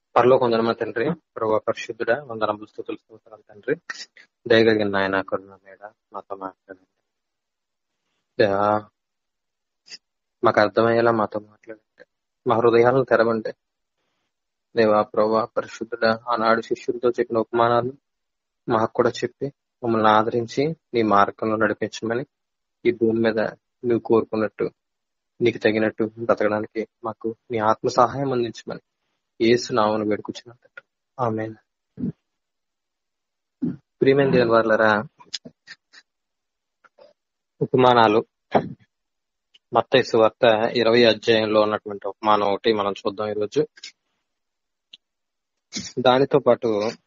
పరలో కొందరమ తండ్రి ప్రభు పరిశుద్ధుడ వందన స్థుతులు స్తోత్రాలు తండ్రి దయగలిగిన నాయన కరుణ మేడ మాతో మాట్లాడండి దేవా, మాకు అర్థమయ్యేలా మాతో మాట్లాడండి మా హృదయాలను తెరవండి దేవా ప్రభా పరిశుద్ధుడ ఆనాడు శిష్యులతో చెప్పిన ఉపమానాలు మాకు కూడా చెప్పి మమ్మల్ని ఆదరించి నీ మార్గంలో నడిపించమని ఈ భూమి మీద నువ్వు కోరుకున్నట్టు నీకు తగినట్టు బ్రతకడానికి మాకు నీ ఆత్మ సహాయం అందించమని ఏసు నామను వేడుకుచ్చినట్టు ఆమె ప్రియమైన దేవుని వాళ్ళరా ఉపమానాలు మత్తయి సువార్త ఇరవై అధ్యాయంలో ఉన్నటువంటి ఉపమానం ఒకటి మనం చూద్దాం ఈరోజు దానితో పాటు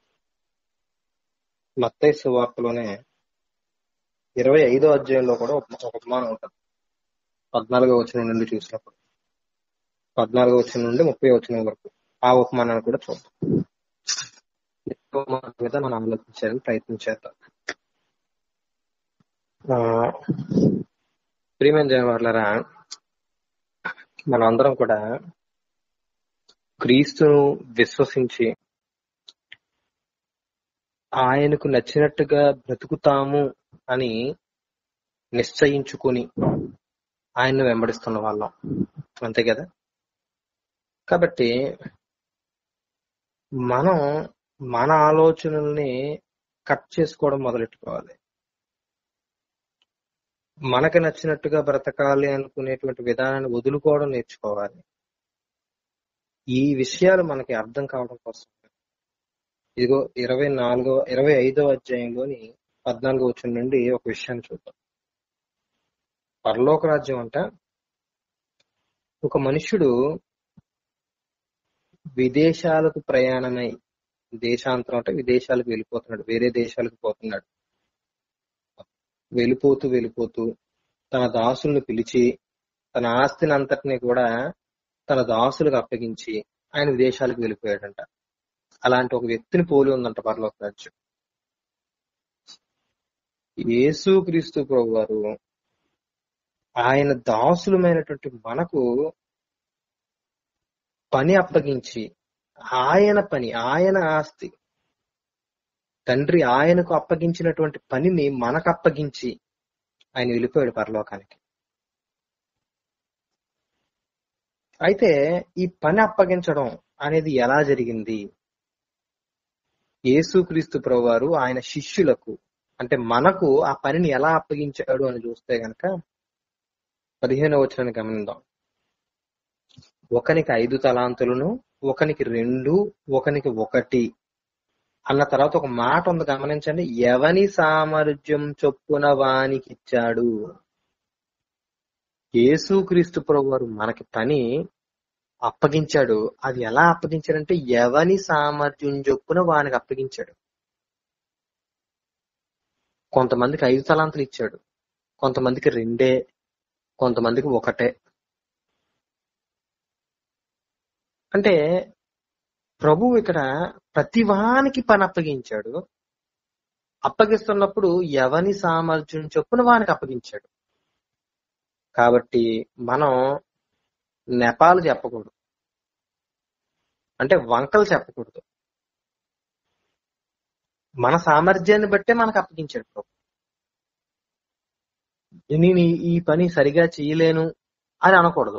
మత్తయి సువార్తలోనే ఇరవై ఐదో అధ్యాయంలో కూడా ఒక ఒక ఉపమానం ఉంటుంది పద్నాలుగో వచనం నుండి చూసినప్పుడు పద్నాలుగో వచనం నుండి ముప్పై వచనం వరకు ఆ ఉపమానాన్ని కూడా చూద్దాం ఈ ఉపమానం మీద మనం ఆలోచించాలని ప్రయత్నం చేద్దాం ఆ, ప్రియమైన జనవర్లరా మనం అందరం కూడా క్రీస్తును విశ్వసించి ఆయనకు నచ్చినట్టుగా బ్రతుకుతాము అని నిశ్చయించుకొని ఆయన్ను వెంబడిస్తున్న వాళ్ళం అంతే కదా కాబట్టి మనం మన ఆలోచనల్ని కట్ చేసుకోవడం మొదలెట్టుకోవాలి మనకు నచ్చినట్టుగా బ్రతకాలి అనుకునేటువంటి విధానాన్ని వదులుకోవడం నేర్చుకోవాలి ఈ విషయాలు మనకి అర్థం కావడం కోసం ఇదిగో ఇరవై నాలుగో ఇరవై ఐదో అధ్యాయంలోని పద్నాలుగో వచ్చిన నుండి ఒక విషయాన్ని చూద్దాం పరలోక రాజ్యం అంట ఒక మనుష్యుడు విదేశాలకు ప్రయాణమై దేశాంతరం అంటే విదేశాలకు వెళ్ళిపోతున్నాడు వేరే దేశాలకు పోతున్నాడు వెళ్ళిపోతూ వెళ్ళిపోతూ తన దాసుల్ని పిలిచి తన ఆస్తిని అంతటిని కూడా తన దాసులకు అప్పగించి ఆయన విదేశాలకు వెళ్ళిపోయాడంట అలాంటి ఒక వ్యక్తిని పోలి ఉందంట పరలోక రాజ్యం యేసు క్రీస్తు ప్రభు వారు ఆయన దాసులమైనటువంటి మనకు పని అప్పగించి ఆయన పని ఆయన ఆస్తి తండ్రి ఆయనకు అప్పగించినటువంటి పనిని మనకు అప్పగించి ఆయన వెళ్ళిపోయాడు పరలోకానికి అయితే ఈ పని అప్పగించడం అనేది ఎలా జరిగింది యేసుక్రీస్తు ప్రభు వారు ఆయన శిష్యులకు అంటే మనకు ఆ పనిని ఎలా అప్పగించాడు అని చూస్తే గనక పదిహేను వచనాన్ని గమనిద్దాం ఒకనికి ఐదు తలాంతులను ఒకనికి రెండు ఒకనికి ఒకటి అన్న తర్వాత ఒక మాట ఉంది గమనించండి ఎవని సామర్థ్యం చొప్పున వానికి ఇచ్చాడు యేసుక్రీస్తు ప్రభు వారు మనకి పని అప్పగించాడు అది ఎలా అప్పగించాడంటే ఎవని సామర్థ్యం చొప్పున వానికి అప్పగించాడు కొంతమందికి ఐదు తలాంతులు ఇచ్చాడు కొంతమందికి రెండే కొంతమందికి ఒకటే అంటే ప్రభువు ఇక్కడ ప్రతివానికి పని అప్పగించాడు అప్పగిస్తున్నప్పుడు ఎవని సామర్థ్యం చొప్పున వానికి అప్పగించాడు కాబట్టి మనం నెపాలు చెప్పకూడదు అంటే వంకలు చెప్పకూడదు మన సామర్థ్యాన్ని బట్టే మనకు అప్పగించాడు ప్రభు నేను ఈ- ఈ పని సరిగా చేయలేను అని అనకూడదు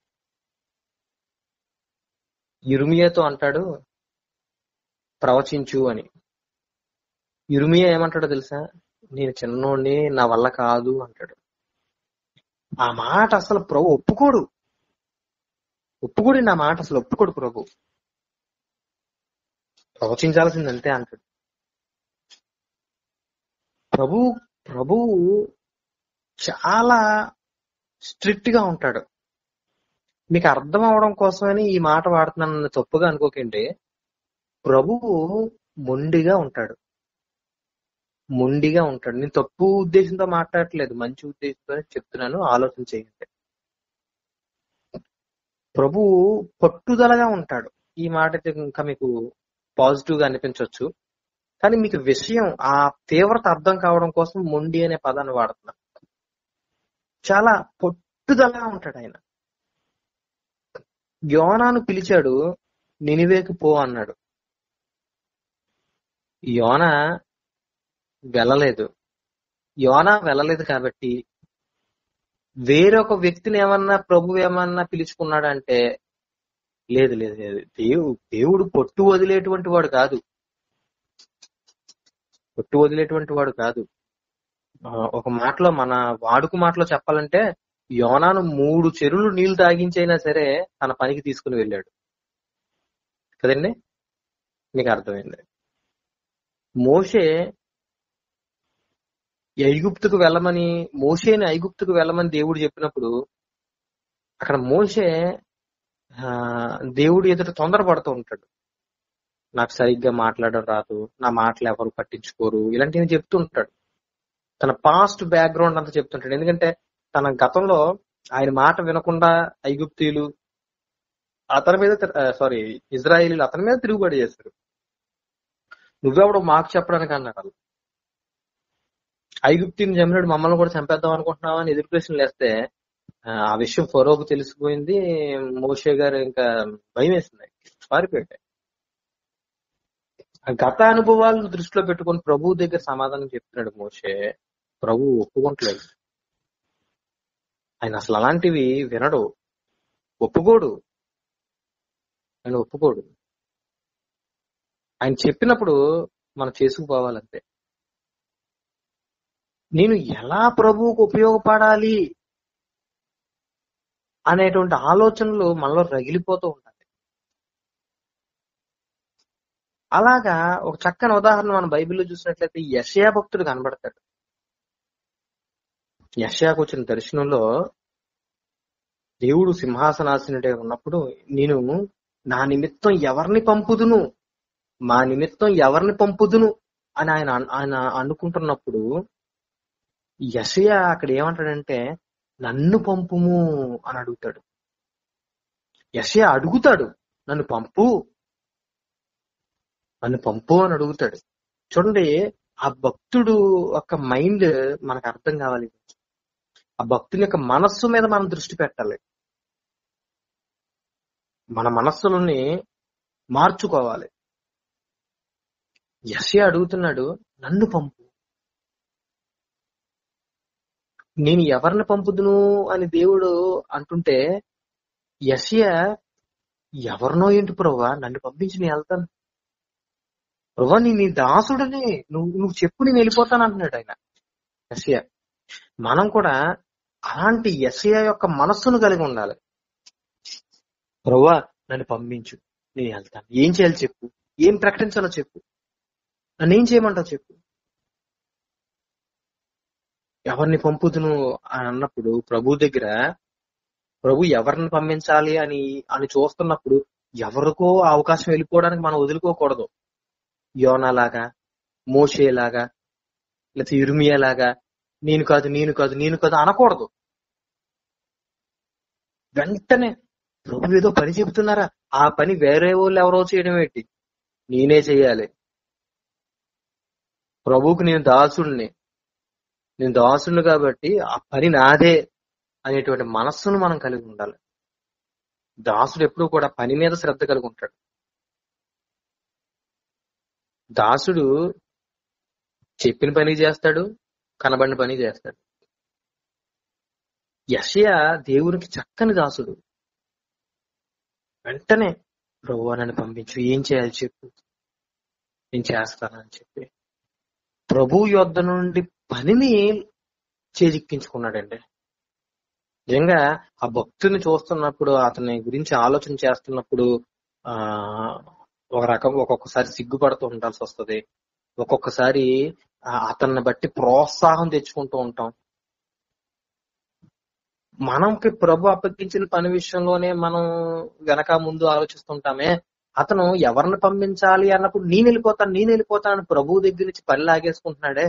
ఇరుమియాతో అంటాడు ప్రవచించు అని ఇరుమియా ఏమంటాడో తెలుసా నేను చిన్నోడిని నా వల్ల కాదు అంటాడు ఆ మాట అసలు ప్రభు ఒప్పుకోడు ఒప్పుకోడు నా మాట అసలు ఒప్పుకోడు ప్రభు ప్రవచించాల్సింది అంతే అంటాడు ప్రభు ప్రభువు చాలా స్ట్రిక్ట్ గా ఉంటాడు మీకు అర్థం అవడం కోసమని ఈ మాట వాడుతున్నాను తప్పుగా అనుకోకండి ప్రభువు మొండిగా ఉంటాడు మొండిగా ఉంటాడు నేను తప్పు ఉద్దేశంతో మాట్లాడట్లేదు మంచి ఉద్దేశంతో చెప్తున్నాను ఆలోచన చేయండి ప్రభువు పట్టుదలగా ఉంటాడు ఈ మాట అయితే ఇంకా మీకు పాజిటివ్ గా అనిపించవచ్చు కానీ మీకు విషయం ఆ తీవ్రత అర్థం కావడం కోసం మొండి అనే పదాన్ని వాడుతున్నాను చాలా పట్టుదలగా ఉంటాడు ఆయన యోనాను పిలిచాడు నినివేకి పో అన్నాడు యోన వెళ్ళలేదు యోన వెళ్ళలేదు కాబట్టి వేరొక వ్యక్తిని ఏమన్నా ప్రభు ఏమన్నా పిలుచుకున్నాడంటే లేదు లేదు లేదు దేవుడు దేవుడు పొట్టు వదిలేటువంటి వాడు కాదు పొట్టు వదిలేటువంటి వాడు కాదు ఆ, ఒక మాటలో మన వాడుక మాటలో చెప్పాలంటే యోనాను మూడు చెరువులు నీళ్లు తాగించైనా సరే తన పనికి తీసుకుని వెళ్ళాడు కదండి మీకు అర్థమైంది మోషే ఐగుప్తుకు వెళ్ళమని మోషేని ఐగుప్తుకు వెళ్ళమని దేవుడు చెప్పినప్పుడు అక్కడ మోషే ఆ, దేవుడు ఎదుట తొందరపడుతూ ఉంటాడు నాకు సరిగ్గా మాట్లాడడం రాదు నా మాటలు ఎవరు పట్టించుకోరు ఇలాంటివి చెప్తూ ఉంటాడు తన పాస్ట్ బ్యాక్గ్రౌండ్ అంతా చెప్తుంటాడు ఎందుకంటే తన గతంలో ఆయన మాట వినకుండా ఐగుప్తీయులు అతని మీద సారీ ఇజ్రాయేలీలు అతని మీద తిరుగుబడి చేశారు నువ్వెవడు మాకు చెప్పడానికి అన్నారు వాళ్ళు ఐగుప్తిని చంపినాడు మమ్మల్ని కూడా చంపేద్దాం అనుకుంటున్నావా అని ఎదురు ప్రశ్నలు వేస్తే ఆ ఆ విషయం ఫరోకు తెలిసిపోయింది మోషే గారు ఇంకా భయం వేసింది పారిపోయాడు ఆ గత అనుభవాలను దృష్టిలో పెట్టుకొని ప్రభు దగ్గర సమాధానం చెప్తున్నాడు మోషే ప్రభు ఒప్పుకోవట్లేదు ఆయన అసలు అలాంటివి వినడు ఒప్పుకోడు ఆయన ఒప్పుకోడు ఆయన చెప్పినప్పుడు మనం చేసుకుపోవాలంతే నేను ఎలా ప్రభువుకు ఉపయోగపడాలి అనేటువంటి ఆలోచనలు మనలో రగిలిపోతూ ఉంటాయి అలాగా ఒక చక్కని ఉదాహరణ మన బైబిల్లో చూసినట్లయితే యషయా భక్తుడు కనబడతాడు యషయాకు వచ్చిన దర్శనంలో దేవుడు సింహాసనాసనుడే ఉన్నప్పుడు నేను నా నిమిత్తం ఎవరిని పంపుదును మా నిమిత్తం ఎవరిని పంపుదును అని ఆయన ఆయన అనుకుంటున్నప్పుడు యషయ అక్కడ ఏమంటాడంటే నన్ను పంపుము అని అడుగుతాడు యషయ అడుగుతాడు నన్ను పంపు నన్ను పంపు అని అడుగుతాడు చూడండి ఆ భక్తుడు యొక్క మైండ్ మనకు అర్థం కావాలి ఆ భక్తుని యొక్క మనస్సు మీద మనం దృష్టి పెట్టాలి మన మనస్సులని మార్చుకోవాలి యశ అడుగుతున్నాడు నన్ను పంపు నేను ఎవరిని పంపుదును అని దేవుడు అంటుంటే యశయ ఎవరినో ఏంటి ప్రభా నన్ను పంపించి నేను వెళ్తాను ప్రభా నీ నీ దాసుడని నువ్వు నువ్వు చెప్పు నేను వెళ్ళిపోతాను అంటున్నాడు ఆయన యశయ మనం కూడా అలాంటి యశయ యొక్క మనస్సును కలిగి ఉండాలి ప్రభా నన్ను పంపించు నేను వెళ్తాను ఏం చేయాలి చెప్పు ఏం ప్రకటించాలో చెప్పు నన్ను ఏం చేయమంటావు చెప్పు ఎవరిని పంపుదును అని అన్నప్పుడు ప్రభు దగ్గర ప్రభు ఎవరిని పంపించాలి అని అని చూస్తున్నప్పుడు ఎవరికో ఆ అవకాశం వెళ్ళిపోవడానికి మనం వదులుకోకూడదు యోనాలాగా మోషేలాగా లేకపోతే ఇర్మియాలాగా నేను కాదు నేను కాదు నేను కాదు అనకూడదు వెంటనే ప్రభు ఏదో పని చెబుతున్నారా ఆ పని వేరే వాళ్ళు ఎవరో చేయడం ఏంటి నేనే చెయ్యాలి ప్రభువుకు నేను దాసుడిని నేను దాసుడిని కాబట్టి ఆ పని నాదే అనేటువంటి మనస్సును మనం కలిగి ఉండాలి దాసుడు ఎప్పుడు కూడా పని మీద శ్రద్ధ కలిగి ఉంటాడు దాసుడు చెప్పిన పని చేస్తాడు కనబడిన పని చేస్తాడు యషయ దేవునికి చక్కని దాసుడు వెంటనే ప్రభు నన్ను పంపించు ఏం చేయాలి చెప్పు నేను చేస్తానని చెప్పి ప్రభు యొద్ద నుండి పనిని చేజిక్కించుకున్నాడండి నిజంగా ఆ భక్తుని చూస్తున్నప్పుడు అతని గురించి ఆలోచన చేస్తున్నప్పుడు ఆ ఒక రకం ఒక్కొక్కసారి సిగ్గుపడుతూ ఉండాల్సి వస్తుంది ఒక్కొక్కసారి ఆ అతన్ని బట్టి ప్రోత్సాహం తెచ్చుకుంటూ ఉంటాం మనకి ప్రభు అప్పగించిన పని విషయంలోనే మనం వెనక ముందు ఆలోచిస్తుంటామే అతను ఎవరిని పంపించాలి అన్నప్పుడు నేను వెళ్ళిపోతాను నేను వెళ్ళిపోతాను ప్రభువు దగ్గర నుంచి పని లాగేసుకుంటున్నాడే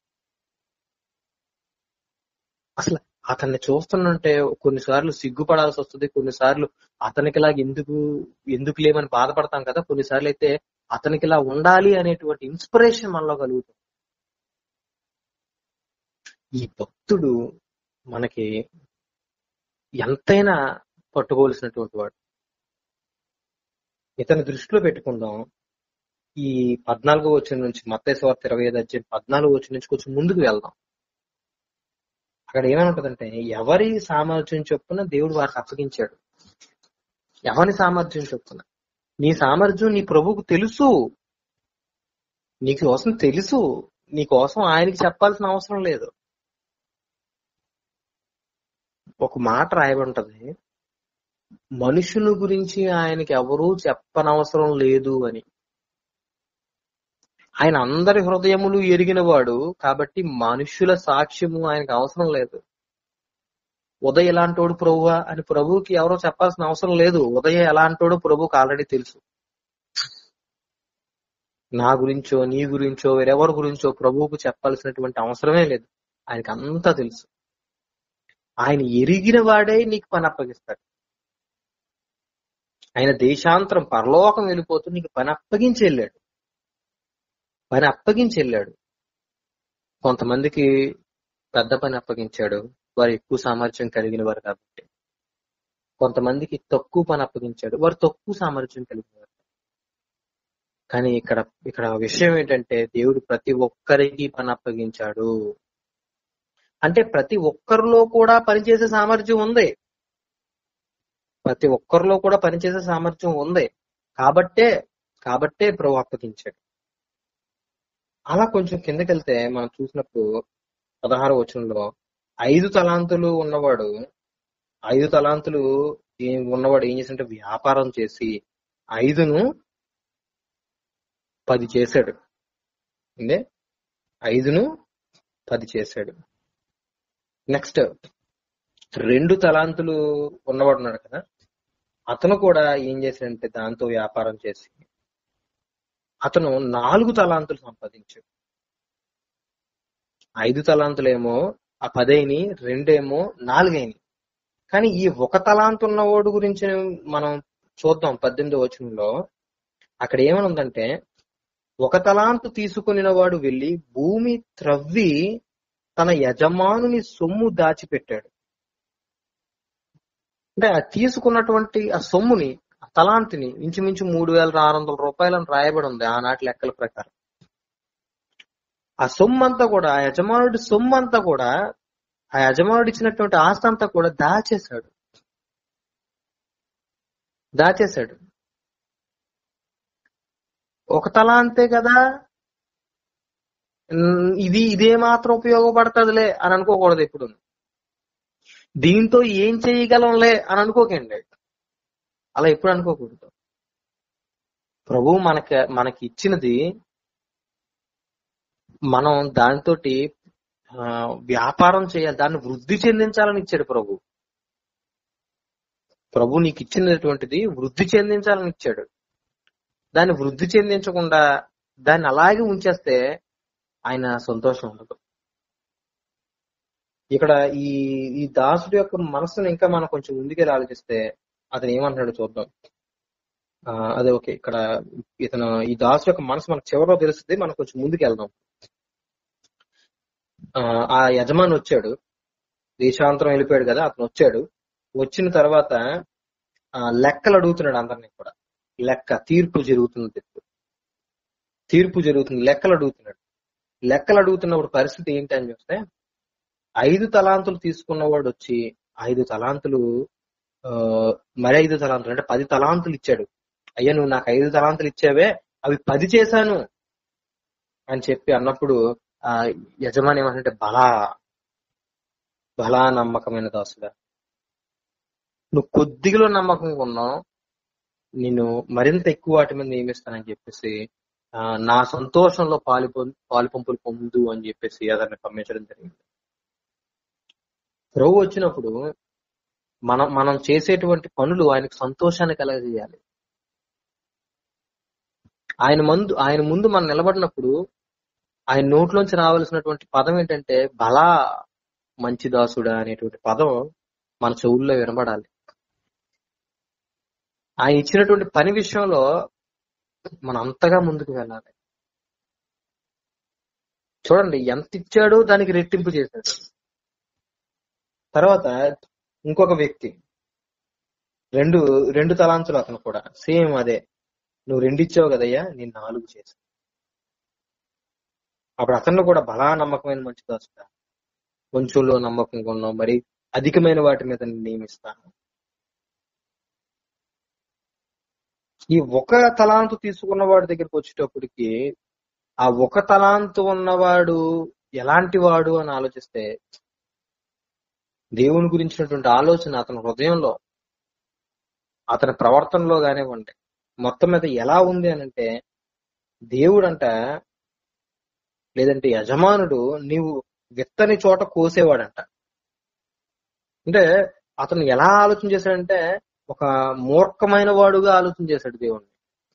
అసలు అతన్ని చూస్తుంటే కొన్నిసార్లు సిగ్గుపడాల్సి వస్తుంది కొన్నిసార్లు అతనికి లాగా ఎందుకు ఎందుకు లేమని బాధపడతాం కదా కొన్నిసార్లు అయితే అతనికి ఇలా ఉండాలి అనేటువంటి ఇన్స్పిరేషన్ మనలో కలుగుతుంది ఈ భక్తుడు మనకి ఎంతైనా పట్టుకోవలసినటువంటి వాడు ఇతని దృష్టిలో పెట్టుకుందాం ఈ పద్నాలుగో వచ్చిన నుంచి మత్తేశ్వార్త ఇరవై ఐదు అధ్యాయం పద్నాలుగో వచ్చిన నుంచి కొంచెం ముందుకు వెళ్దాం అక్కడ ఏమని ఉంటదంటే ఎవరి సామర్థ్యం చొప్పున దేవుడు వారికి అప్పగించాడు ఎవరి సామర్థ్యం చొప్పున నీ సామర్థ్యం నీ ప్రభువుకు తెలుసు నీ కోసం తెలుసు నీ కోసం ఆయనకి చెప్పాల్సిన అవసరం లేదు ఒక మాట రాయబడి ఉంటది మనుషుల గురించి ఆయనకి ఎవరూ చెప్పనవసరం లేదు అని ఆయన అందరి హృదయములు ఎరిగినవాడు కాబట్టి మనుషుల సాక్ష్యము ఆయనకు అవసరం లేదు ఉదయ్ ఎలాంటోడు ప్రభువా అని ప్రభువుకి ఎవరో చెప్పాల్సిన అవసరం లేదు ఉదయ ఎలాంటోడు ప్రభువుకి ఆల్రెడీ తెలుసు నా గురించో నీ గురించో వేరెవరి గురించో ప్రభువుకు చెప్పాల్సినటువంటి అవసరమే లేదు ఆయనకి అంతా తెలుసు ఆయన ఎరిగిన వాడే నీకు పని అప్పగిస్తాడు ఆయన దేశాంతరం పరలోకం వెళ్ళిపోతూ నీకు పని అప్పగించి వెళ్ళాడు పని అప్పగించి వెళ్ళాడు కొంతమందికి పెద్ద పని అప్పగించాడు వారు ఎక్కువ సామర్థ్యం కలిగిన వారు కాబట్టి కొంతమందికి తక్కువ పని అప్పగించాడు వారు తక్కువ సామర్థ్యం కలిగిన వారు కానీ ఇక్కడ ఇక్కడ విషయం ఏంటంటే దేవుడు ప్రతి ఒక్కరికి పని అప్పగించాడు అంటే ప్రతి ఒక్కరిలో కూడా పనిచేసే సామర్థ్యం ఉంది ప్రతి ఒక్కరిలో కూడా పనిచేసే సామర్థ్యం ఉంది కాబట్టే కాబట్టే ప్రభు అప్పగించాడు అలా కొంచెం కిందకెళ్తే మనం చూసినప్పుడు పదహారు వచనంలో ఐదు తలాంతులు ఉన్నవాడు ఐదు తలాంతులు ఏ- ఉన్నవాడు ఏం చేశాడంటే వ్యాపారం చేసి ఐదును పది చేశాడు అంటే ఐదును పది చేశాడు నెక్స్ట్ రెండు తలాంతులు ఉన్నవాడు ఉన్నాడు కదా అతను కూడా ఏం చేశాడంటే దాంతో వ్యాపారం చేసి అతను నాలుగు తలాంతులు సంపాదించాడు ఐదు తలాంతులేమో ఆ పదైని రెండేమో నాలుగైని కానీ ఈ ఒక తలాంతు ఉన్నవాడు గురించి మనం చూద్దాం పద్దెనిమిది వచనంలో అక్కడ ఏమని ఉందంటే ఒక తలాంతు తీసుకుని వాడు వెళ్లి భూమి త్రవ్వి తన యజమానుని సొమ్ము దాచిపెట్టాడు అంటే ఆ తీసుకున్నటువంటి ఆ సొమ్ముని ఆ తలాంతిని ఇంచుమించు మూడు వేల ఆరు వందల రూపాయలను రాయబడి ఉంది ఆనాటి లెక్కల ప్రకారం ఆ సొమ్ము అంతా కూడా ఆ యజమానుడి సొమ్ము అంతా కూడా ఆ యజమానుడు ఇచ్చినటువంటి ఆస్తి అంతా కూడా దాచేశాడు దాచేశాడు ఒక తల అంతే కదా ఉమ్, ఇది ఇదే మాత్రం ఉపయోగపడుతుందిలే అని అనుకోకూడదు ఇప్పుడు దీంతో ఏం చేయగలంలే అని అనుకోకండి అలా ఎప్పుడు అనుకోకూడదు ప్రభు మనకి మనకి ఇచ్చినది మనం దానితోటి ఆ, వ్యాపారం చేయాలి దాన్ని వృద్ధి చెందించాలని ఇచ్చాడు ప్రభు ప్రభు నీకు ఇచ్చినటువంటిది వృద్ధి చెందించాలని ఇచ్చాడు దాన్ని వృద్ధి చెందించకుండా దాన్ని అలాగే ఉంచేస్తే ఆయన సంతోషం ఉండదు ఇక్కడ ఈ ఈ దాసుడి యొక్క మనసును ఇంకా మనం కొంచెం ముందుకెళ్ళి ఆలోచిస్తే అతను ఏమంటున్నాడు చూద్దాం ఆ, అదే ఓకే ఇక్కడ ఇతను ఈ దాసు యొక్క మనసు మనకు చివరిలో తెలుస్తుంది మనం కొంచెం ముందుకు వెళ్దాం ఆ, ఆ యజమాని వచ్చాడు దేశాంతరం వెళ్ళిపోయాడు కదా అతను వచ్చాడు వచ్చిన తర్వాత ఆ, లెక్కలు అడుగుతున్నాడు అందరినీ కూడా లెక్క తీర్పు జరుగుతుంది తీర్పు జరుగుతుంది లెక్కలు అడుగుతున్నాడు లెక్కలు అడుగుతున్నప్పుడు పరిస్థితి ఏంటి అని చూస్తే ఐదు తలాంతులు తీసుకున్నవాడు వచ్చి ఐదు తలాంతులు ఆ, మరి ఐదు తలాంతులు అంటే పది తలాంతులు ఇచ్చాడు అయ్యా నువ్వు నాకు ఐదు తలాంతులు ఇచ్చావే అవి పది చేశాను అని చెప్పి అన్నప్పుడు ఆ యజమాని ఏమంటే బలా బలా నమ్మకమైన దాసుగా నువ్వు కొద్దిగా నమ్మకంగా ఉన్నావు నేను మరింత ఎక్కువ వాటి మీద నియమిస్తానని చెప్పేసి ఆ, నా సంతోషంలో పాలు పొం- పాలు పంపులు పొందు అని చెప్పేసి అతన్ని పంపించడం జరిగింది ప్రభు వచ్చినప్పుడు మనం మనం చేసేటువంటి పనులు ఆయనకు సంతోషాన్ని కలగజేయాలి ఆయన ముందు ఆయన ముందు మనం నిలబడినప్పుడు ఆయన నోట్లోంచి రావాల్సినటువంటి పదం ఏంటంటే బలా మంచి దాసుడా అనేటువంటి పదం మన చెవుల్లో వినబడాలి ఆయన ఇచ్చినటువంటి పని విషయంలో మనం అంతగా ముందుకు వెళ్ళాలి చూడండి ఎంత ఇచ్చాడో దానికి రెట్టింపు చేశాడు తర్వాత ఇంకొక వ్యక్తి రెండు రెండు తలాంతులు అతను కూడా సేమ్ అదే నువ్వు రెండు ఇచ్చావు కదయ్యా నేను నాలుగు చేశాను అప్పుడు అతను కూడా బలా నమ్మకమైన మంచి దాసుడా కొంచెంలో నమ్మకంగా ఉన్నావు మరి అధికమైన వాటి మీద నేను నియమిస్తాను ఈ ఒక తలాంతు తీసుకున్న వాడి దగ్గరికి వచ్చేటప్పటికి ఆ ఒక తలాంతు ఉన్నవాడు ఎలాంటి వాడు అని ఆలోచిస్తే దేవుని గురించినటువంటి ఆలోచన అతని హృదయంలో అతని ప్రవర్తనలో కానివ్వండి మొత్తం మీద ఎలా ఉంది అని అంటే దేవుడంట లేదంటే యజమానుడు నీవు విత్తని చోట కోసేవాడంట అంటే అతను ఎలా ఆలోచన చేశాడంటే ఒక మూర్ఖమైన వాడుగా ఆలోచన చేశాడు దేవుణ్ణి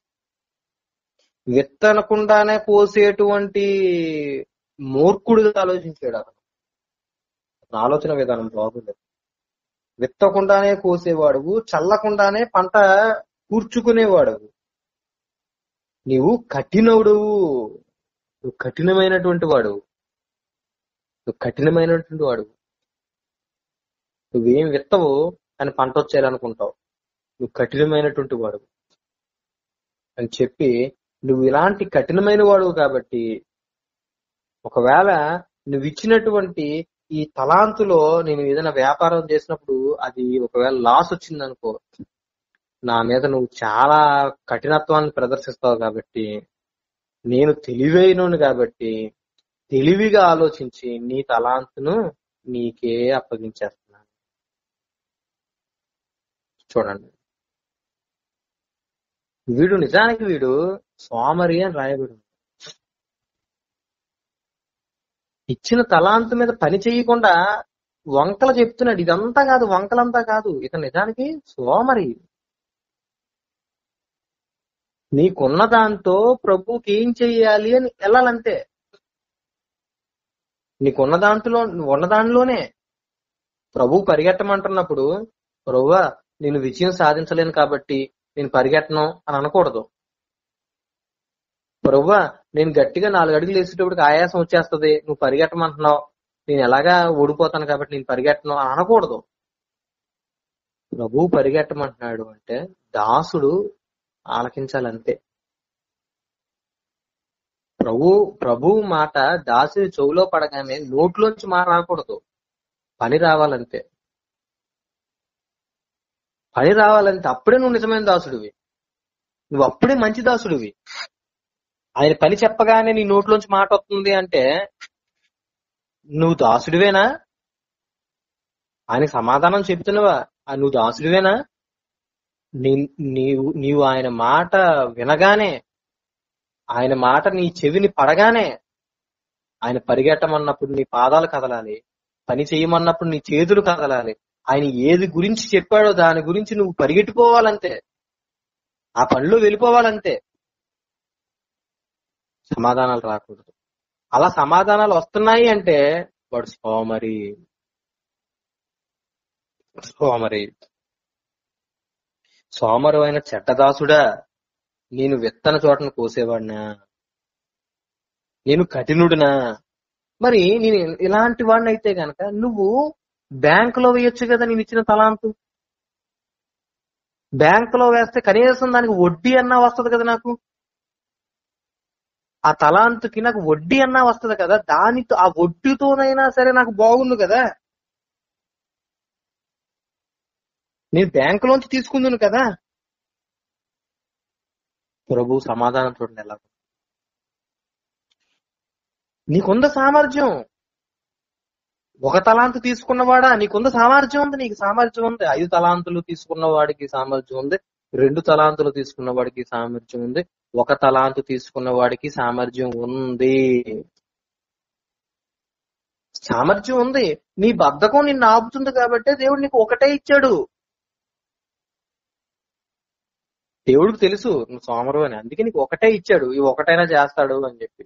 విత్తనకుండానే కోసేటువంటి మూర్ఖుడిగా ఆలోచించాడు అతను అతని ఆలోచన విధానం బాగుండదు విత్తకుండానే కోసేవాడువు చల్లకుండానే పంట కూర్చుకునేవాడువు నీవు కఠినవుడువు నువ్వు కఠినమైనటువంటి వాడు నువ్వు కఠినమైనటువంటి వాడు నువ్వేం విత్తవు అని పంట వచ్చేయాలనుకుంటావు నువ్వు కఠినమైనటువంటి వాడు అని చెప్పి నువ్వు ఇలాంటి కఠినమైన వాడు కాబట్టి ఒకవేళ నువ్వు ఇచ్చినటువంటి ఈ తలాంతులో నేను ఏదైనా వ్యాపారం చేసినప్పుడు అది ఒకవేళ లాస్ వచ్చింది అనుకో నా మీద నువ్వు చాలా కఠినత్వాన్ని ప్రదర్శిస్తావు కాబట్టి నేను తెలివైనను కాబట్టి తెలివిగా ఆలోచించి నీ తలాంతును నీకే అప్పగించేస్తున్నాను చూడండి వీడు నిజానికి వీడు సోమరి అని రాయబడి ఉంది. ఇచ్చిన తలాంతు మీద పని చేయకుండా వంకలు చెప్తున్నాడు ఇదంతా కాదు వంకలంతా కాదు ఇతను నిజానికి సోమరి నీకున్న దాంతో ప్రభుకి ఏం చెయ్యాలి అని వెళ్ళాలంతే నీకున్న దాంట్లో ఉన్న దానిలోనే ప్రభు పరిగెట్టమంటున్నప్పుడు ప్రభువా నేను విజయం సాధించలేను కాబట్టి నేను పరిగెట్టను అని అనకూడదు ప్రభువా నేను గట్టిగా నాలుగు అడుగులు వేసేటప్పటికి ఆయాసం వచ్చేస్తది నువ్వు పరిగెట్టమంటున్నావు నేను ఎలాగా ఓడిపోతాను కాబట్టి నేను పరిగెట్టను అని అనకూడదు ప్రభు పరిగెట్టమంటున్నాడు అంటే దాసుడు ఆలకించాలంతే ప్రభు ప్రభు మాట దాసుడి చెవులో పడగానే నోట్లోంచి మాట రాకూడదు పని రావాలంతే పని రావాలంటే అప్పుడే నువ్వు నిజమైన దాసుడివి నువ్వు అప్పుడే మంచి దాసుడివి ఆయన పని చెప్పగానే నీ నోట్లోంచి మాట వస్తుంది అంటే నువ్వు దాసుడివేనా ఆయనకి సమాధానం చెప్తున్నావా ఆ నువ్వు దాసుడివేనా నీ- నీవు నీవు ఆయన మాట వినగానే ఆయన మాట నీ చెవిని పడగానే ఆయన పరిగెట్టమన్నప్పుడు నీ పాదాలు కదలాలి పని చేయమన్నప్పుడు నీ చేతులు కదలాలి ఆయన ఏది గురించి చెప్పాడో దాని గురించి నువ్వు పరిగెట్టిపోవాలంతే ఆ పనిలో వెళ్ళిపోవాలంతే సమాధానాలు రాకూడదు అలా సమాధానాలు వస్తున్నాయి అంటే వాడు సోమరి సోమరి సోమరు అయిన చెడ్డదాసుడా నేను విత్తన చోటను కోసేవాడినా నేను కఠినుడినా మరి నేను ఇలాంటి వాడిని అయితే గనక నువ్వు బ్యాంకులో వేయొచ్చు కదా నేను ఇచ్చిన తలాంతు బ్యాంకులో వేస్తే కనీసం దానికి వడ్డీ అన్నా వస్తది కదా నాకు ఆ తలాంతుకి నాకు వడ్డీ అన్నా వస్తది కదా దానితో ఆ వడ్డీతోనైనా సరే నాకు బాగుండు కదా నేను బ్యాంకులోంచి తీసుకుందును కదా ప్రభు సమాధానం చూడండి ఎలా ఉంది. నీకుంద సామర్థ్యం ఒక తలాంతు తీసుకున్నవాడా నీకుంద సామర్థ్యం ఉంది నీకు సామర్థ్యం ఉంది ఐదు తలాంతులు తీసుకున్న వాడికి సామర్థ్యం ఉంది రెండు తలాంతులు తీసుకున్న వాడికి సామర్థ్యం ఉంది ఒక తలాంతు తీసుకున్న వాడికి సామర్థ్యం ఉంది సామర్థ్యం ఉంది నీ బద్ధకం నిన్ను ఆపుతుంది కాబట్టి దేవుడు నీకు ఒకటే ఇచ్చాడు దేవుడికి తెలుసు నువ్వు సోమరు అని అందుకే నీకు ఒకటే ఇచ్చాడు ఈ ఒకటైనా చేస్తాడు అని చెప్పి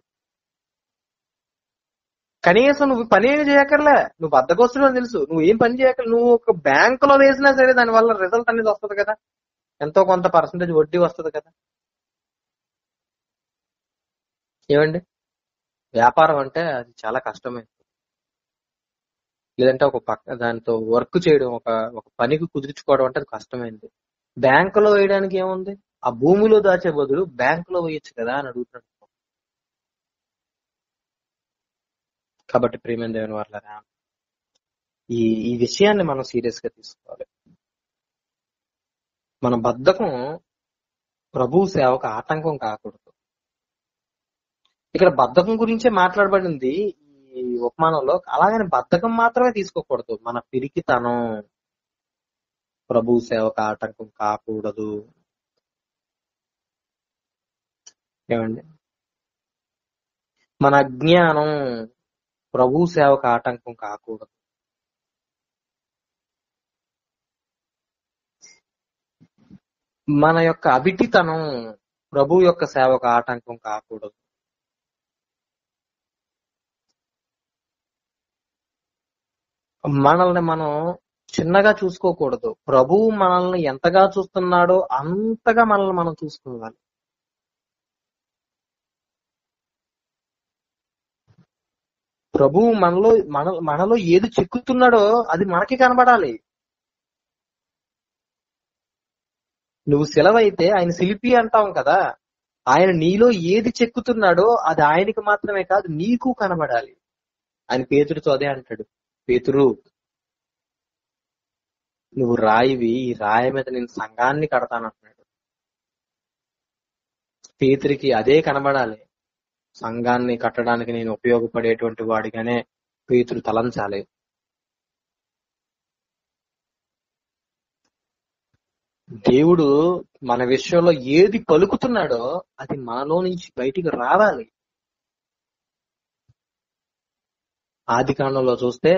కనీసం నువ్వు పని ఏమి చేయక్కర్లే నువ్వు బద్దకొస్తుడు అని తెలుసు నువ్వు ఏం పని చేయక్కర్లే నువ్వు ఒక బ్యాంక్ లో వేసినా సరే దాని వల్ల రిజల్ట్ అనేది వస్తుంది కదా ఎంతో కొంత పర్సంటేజ్ వడ్డీ వస్తుంది కదా ఏమండి వ్యాపారం అంటే అది చాలా కష్టమే లేదంటే ఒక పక్క దాంతో వర్క్ చేయడం ఒక ఒక పనికి కుదుర్చుకోవడం అంటే అది కష్టమైంది బ్యాంకులో వేయడానికి ఏముంది ఆ భూమిలో దాచే బదులు బ్యాంకులో వేయొచ్చు కదా అని అడుగుతున్నాడు కాబట్టి ప్రేమ దేవుని వాళ్ళరా ఈ ఈ విషయాన్ని మనం సీరియస్ గా తీసుకోవాలి మన బద్ధకం ప్రభు సేవకు ఆటంకం కాకూడదు ఇక్కడ బద్ధకం గురించే మాట్లాడబడింది ఈ ఉపమానంలో అలాగని బద్ధకం మాత్రమే తీసుకోకూడదు మన పిరికితనం ప్రభు సేవకు ఆటంకం కాకూడదు ఏమండి మన అజ్ఞానం ప్రభు సేవకు ఆటంకం కాకూడదు మన యొక్క అవిటితనం ప్రభు యొక్క సేవకు ఆటంకం కాకూడదు మనల్ని మనం చిన్నగా చూసుకోకూడదు ప్రభువు మనల్ని ఎంతగా చూస్తున్నాడో అంతగా మనల్ని మనం చూసుకోవాలి ప్రభువు మనలో మన మనలో ఏది చెక్కుతున్నాడో అది మనకి కనబడాలి నువ్వు సెలవైతే ఆయన శిల్పి అంటాం కదా ఆయన నీలో ఏది చెక్కుతున్నాడో అది ఆయనకి మాత్రమే కాదు నీకు కనబడాలి ఆయన పేతుడితో అదే అంటాడు పేతురు నువ్వు రాయివి ఈ రాయి మీద నేను సంఘాన్ని కడతానంటున్నాడు పేతురికి అదే కనబడాలి సంఘాన్ని కట్టడానికి నేను ఉపయోగపడేటువంటి వాడిగానే పేతురు తలంచాలి దేవుడు మన విషయంలో ఏది పలుకుతున్నాడో అది మనలో నుంచి బయటికి రావాలి ఆది కాండంలో చూస్తే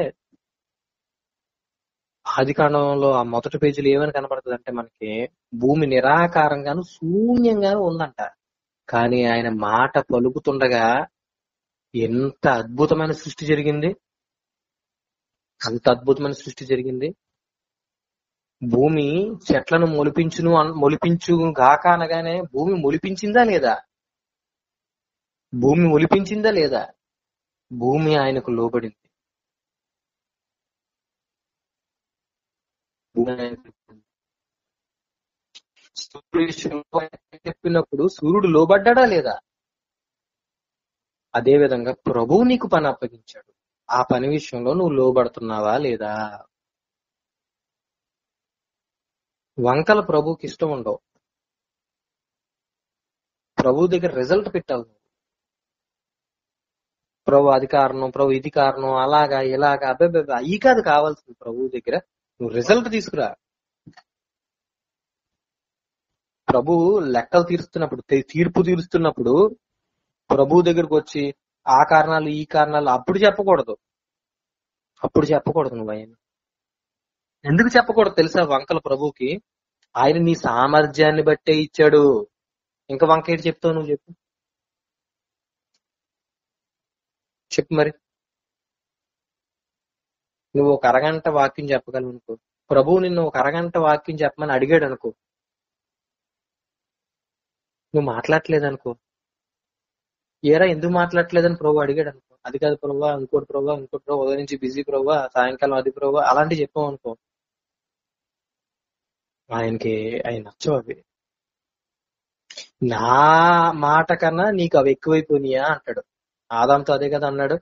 ఆది కాండంలో ఆ మొదటి పేజీలో ఏమని కనబడుతుంది అంటే మనకి భూమి నిరాకారంగాను శూన్యంగాను ఉందంట కానీ ఆయన మాట పలుకుతుండగా ఎంత అద్భుతమైన సృష్టి జరిగింది అంత అద్భుతమైన సృష్టి జరిగింది భూమి చెట్లను మొలిపించును అన్- మొలిపించు గాక అనగానే భూమి మొలిపించిందా లేదా భూమి మొలిపించిందా లేదా భూమి ఆయనకు లోబడింది భూమి ఆయనకు లోబడింది. సూర్యుడు విషయంలో ఆయన చెప్పినప్పుడు సూర్యుడు లోబడ్డా లేదా అదే విధంగా ప్రభువు నీకు పని అప్పగించాడు ఆ పని విషయంలో నువ్వు లోబడుతున్నావా లేదా వంకల ప్రభుకి ఇష్టం ఉండవు ప్రభు దగ్గర రిజల్ట్ పెట్టావు నువ్వు. ప్రభు అది కారణం ప్రభు ఇది కారణం అలాగా ఇలాగా అబ్బాయి అయ్యి కాదు కావాల్సింది ప్రభు దగ్గర నువ్వు రిజల్ట్ తీసుకురా ప్రభు లెక్కలు తీరుస్తున్నప్పుడు తీ- తీర్పు తీరుస్తున్నప్పుడు ప్రభు దగ్గరకు వచ్చి ఆ కారణాలు ఈ కారణాలు అప్పుడు చెప్పకూడదు అప్పుడు చెప్పకూడదు నువ్వు ఆయన ఎందుకు చెప్పకూడదు తెలుసా వంకల ప్రభుకి ఆయన నీ సామర్థ్యాన్ని బట్టే ఇచ్చాడు ఇంకా వంక ఏంటి చెప్తావు నువ్వు చెప్పు చెప్పు మరి నువ్వు ఒక అరగంట వాక్యం చెప్పగలవు అనుకో ప్రభువు నిన్ను ఒక అరగంట వాక్యం చెప్పమని అడిగాడు అనుకో నువ్వు మాట్లాడట్లేదు అనుకో ఏరా ఎందుకు మాట్లాడట్లేదని ప్రభు అడిగాడు అనుకో అది కాదు ప్రభు ఇంకోటి ప్రభు ఇంకోటి ప్రభు ఉదయం నుంచి బిజీ ప్రభు సాయంకాలం అది ప్రభు అలాంటివి చెప్పావు అనుకో ఆయనకి ఆయన నచ్చవు అవి నా మాట కన్నా నీకు అవి ఎక్కువైపోయినాయా అంటాడు ఆదాంతో అదే కదా అన్నాడు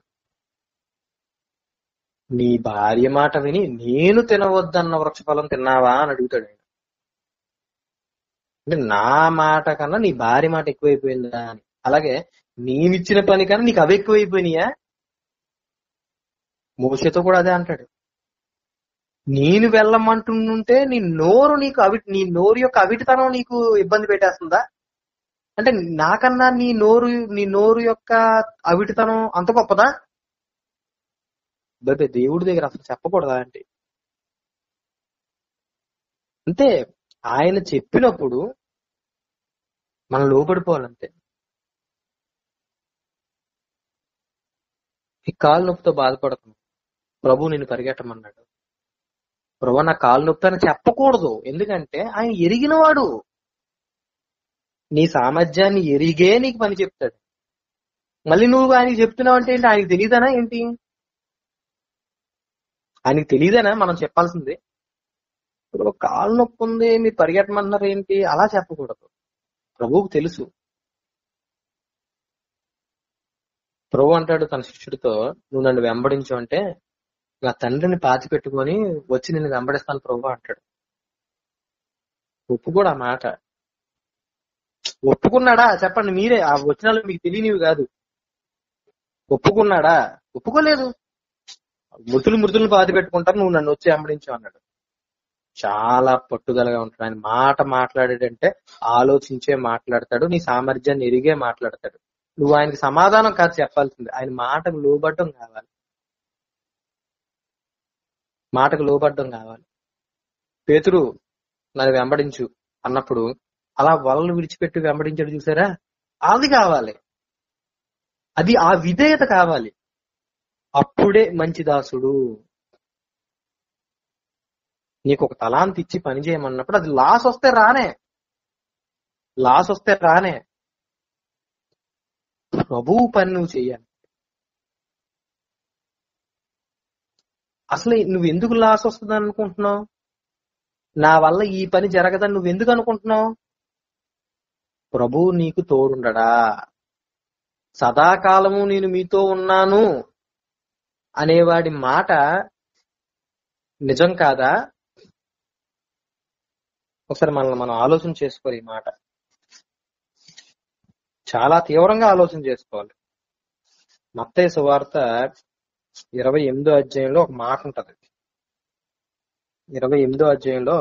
నీ భార్య మాట విని నేను తినవద్దన్న వృక్షఫలం తిన్నావా అని అడుగుతాడు ఆయన అంటే నా మాట కన్నా నీ భార్య మాట ఎక్కువైపోయిందా అని అలాగే నేనిచ్చిన పని కన్నా నీకు అవి ఎక్కువైపోయినాయా మోసతో కూడా అదే అంటాడు నేను వెళ్ళమంటుంటే నీ నోరు నీకు అవి నీ నోరు యొక్క అవిటితనం నీకు ఇబ్బంది పెట్టేస్తుందా అంటే నాకన్నా నీ నోరు నీ నోరు యొక్క అవిటితనం అంత గొప్పదా బాబే దేవుడి దగ్గర అసలు చెప్పకూడదా అంటే అంతే ఆయన చెప్పినప్పుడు మనం లోపడిపోవాలంతే ఈ కాలు నొప్పితో బాధపడుతున్నాం ప్రభు నిన్ను పరిగెట్టమన్నాడు ప్రభు నా కాలు నొప్పి అని చెప్పకూడదు ఎందుకంటే ఆయన ఎరిగినవాడు నీ సామర్థ్యాన్ని ఎరిగే నీకు పని చెప్తాడు మళ్ళీ నువ్వు ఆయనకి చెప్తున్నావు అంటే ఏంటి ఆయనకి తెలియదనా ఏంటి ఆయనకి తెలియదనా మనం చెప్పాల్సింది ఇప్పుడు కాలు నొప్పి ఉంది మీరు పరిగెట్టమన్నారు ఏంటి అలా చెప్పకూడదు ప్రభువుకు తెలుసు ప్రభు అంటాడు తన శిష్యుడితో నువ్వు నన్ను వెంబడించు అంటే నా తండ్రిని పాతి పెట్టుకొని వచ్చి నిన్ను వెంబడిస్తాను ప్రభు అంటాడు ఒప్పుకోడు ఆ మాట ఒప్పుకున్నాడా చెప్పండి మీరే ఆ వచనాలు మీకు తెలియనివి కాదు ఒప్పుకున్నాడా ఒప్పుకోలేదు మృతులు మృతులను పాతి పెట్టుకుంటారు నువ్వు నన్ను వచ్చి వెంబడించు అన్నాడు చాలా పట్టుదలగా ఉంటాడు ఆయన మాట మాట్లాడాడంటే ఆలోచించే మాట్లాడతాడు నీ సామర్థ్యాన్ని ఎరిగే మాట్లాడతాడు నువ్వు ఆయనకి సమాధానం కాదు చెప్పాల్సింది ఆయన మాటకు లోబడ్డం కావాలి మాటకు లోబడ్డం కావాలి పేతురు నన్ను వెంబడించు అన్నప్పుడు అలా వలలు విడిచిపెట్టి వెంబడించాడు చూసారా అది కావాలి అది ఆ విధేయత కావాలి అప్పుడే మంచి దాసుడు నీకు ఒక తలాంతి ఇచ్చి పని చేయమన్నప్పుడు అది లాస్ వస్తే రానే లాస్ వస్తే రానే ప్రభువు పని నువ్వు చెయ్యాలి అసలు నువ్వు ఎందుకు లాస్ వస్తుంది అనుకుంటున్నావు నా వల్ల ఈ పని జరగదని నువ్వు ఎందుకు అనుకుంటున్నావు ప్రభువు నీకు తోడుండడా సదాకాలము నేను మీతో ఉన్నాను అనేవాడి మాట నిజం కాదా ఒకసారి మనల్ని మనం ఆలోచన చేసుకోవాలి ఈ మాట చాలా తీవ్రంగా ఆలోచన చేసుకోవాలి మత్తయ్య సువార్త ఇరవై ఎనిమిదో అధ్యాయంలో ఒక మాట ఉంటది ఇరవై ఎనిమిదో అధ్యాయంలో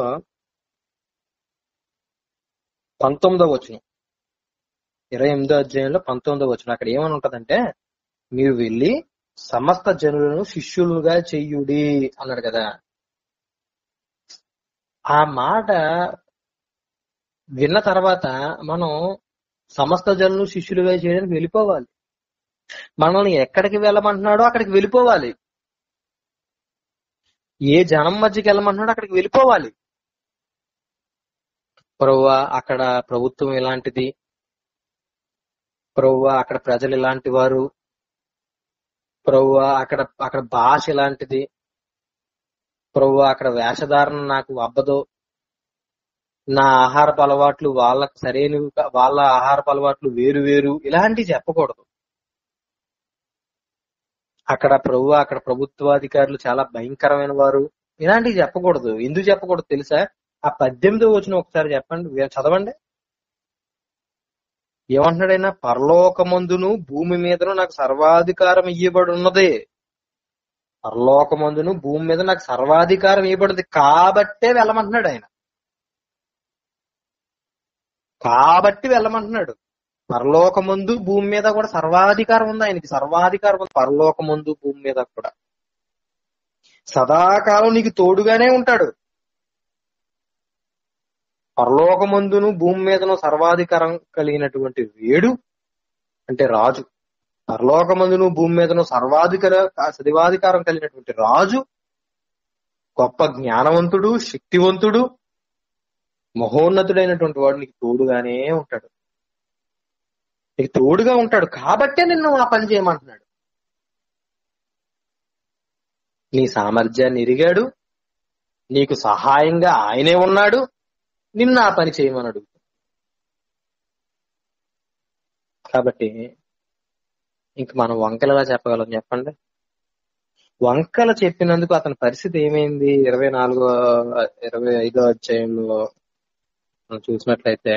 పంతొమ్మిదో వచనం ఇరవై ఎనిమిదో అధ్యాయంలో పంతొమ్మిదో వచనం అక్కడ ఏమని ఉంటదంటే మీరు వెళ్ళి సమస్త జనులను శిష్యులుగా చెయ్యుడి అన్నాడు కదా ఆ మాట విన్న తర్వాత మనం సమస్త జనులు శిష్యులుగా చేయడానికి వెళ్ళిపోవాలి మనల్ని ఎక్కడికి వెళ్ళమంటున్నాడో అక్కడికి వెళ్ళిపోవాలి ఏ జనం మధ్యకి వెళ్ళమంటున్నాడో అక్కడికి వెళ్ళిపోవాలి ప్రభువా అక్కడ ప్రభుత్వం ఇలాంటిది ప్రభువా అక్కడ ప్రజలు ఇలాంటి వారు ప్రభువా అక్కడ అక్కడ భాష ఇలాంటిది ప్రభువా అక్కడ వేషధారణ నాకు అబ్బదు నా ఆహారపు అలవాట్లు వాళ్ళకి సరైనవి కా- వాళ్ళ ఆహారపు అలవాట్లు వేరు వేరు ఇలాంటివి చెప్పకూడదు అక్కడ ప్రభు అక్కడ ప్రభుత్వాధికారులు చాలా భయంకరమైన వారు ఇలాంటివి చెప్పకూడదు ఎందుకు చెప్పకూడదు తెలుసా ఆ పద్దెనిమిదో వచ్చిన ఒకసారి చెప్పండి వే- చదవండి ఏమంటున్నాడైనా పరలోకమందును భూమి మీదను నాకు సర్వాధికారం ఇయ్యబడి ఉన్నది పరలోకమందును భూమి మీద నాకు సర్వాధికారం ఇవ్వబడింది కాబట్టే వెళ్ళమంటున్నాడు ఆయన కాబట్టి వెళ్ళమంటున్నాడు పరలోకమందు భూమి మీద కూడా సర్వాధికారం ఉంది ఆయనకి సర్వాధికారం ఉంది పరలోకమందు భూమి మీద కూడా సదాకాలం నీకు తోడుగానే ఉంటాడు పరలోకమందును భూమి మీదను సర్వాధికారం కలిగినటువంటి వేడు అంటే రాజు పరలోకమందును భూమి మీదను సర్వాధికార సదివాధికారం కలిగినటువంటి రాజు గొప్ప జ్ఞానవంతుడు శక్తివంతుడు మహోన్నతుడైనటువంటి వాడు నీకు తోడుగానే ఉంటాడు నీకు తోడుగా ఉంటాడు కాబట్టే నిన్ను ఆ పని చేయమంటున్నాడు నీ సామర్థ్యాన్ని ఎరిగాడు నీకు సహాయంగా ఆయనే ఉన్నాడు నిన్ను ఆ పని చేయమన్నాడు కాబట్టి ఇంక మనం వంకలలా చెప్పగలం చెప్పండి వంకల చెప్పినందుకు అతని పరిస్థితి ఏమైంది ఇరవై నాలుగో ఇరవై ఐదో అధ్యాయంలో మనం చూసినట్లయితే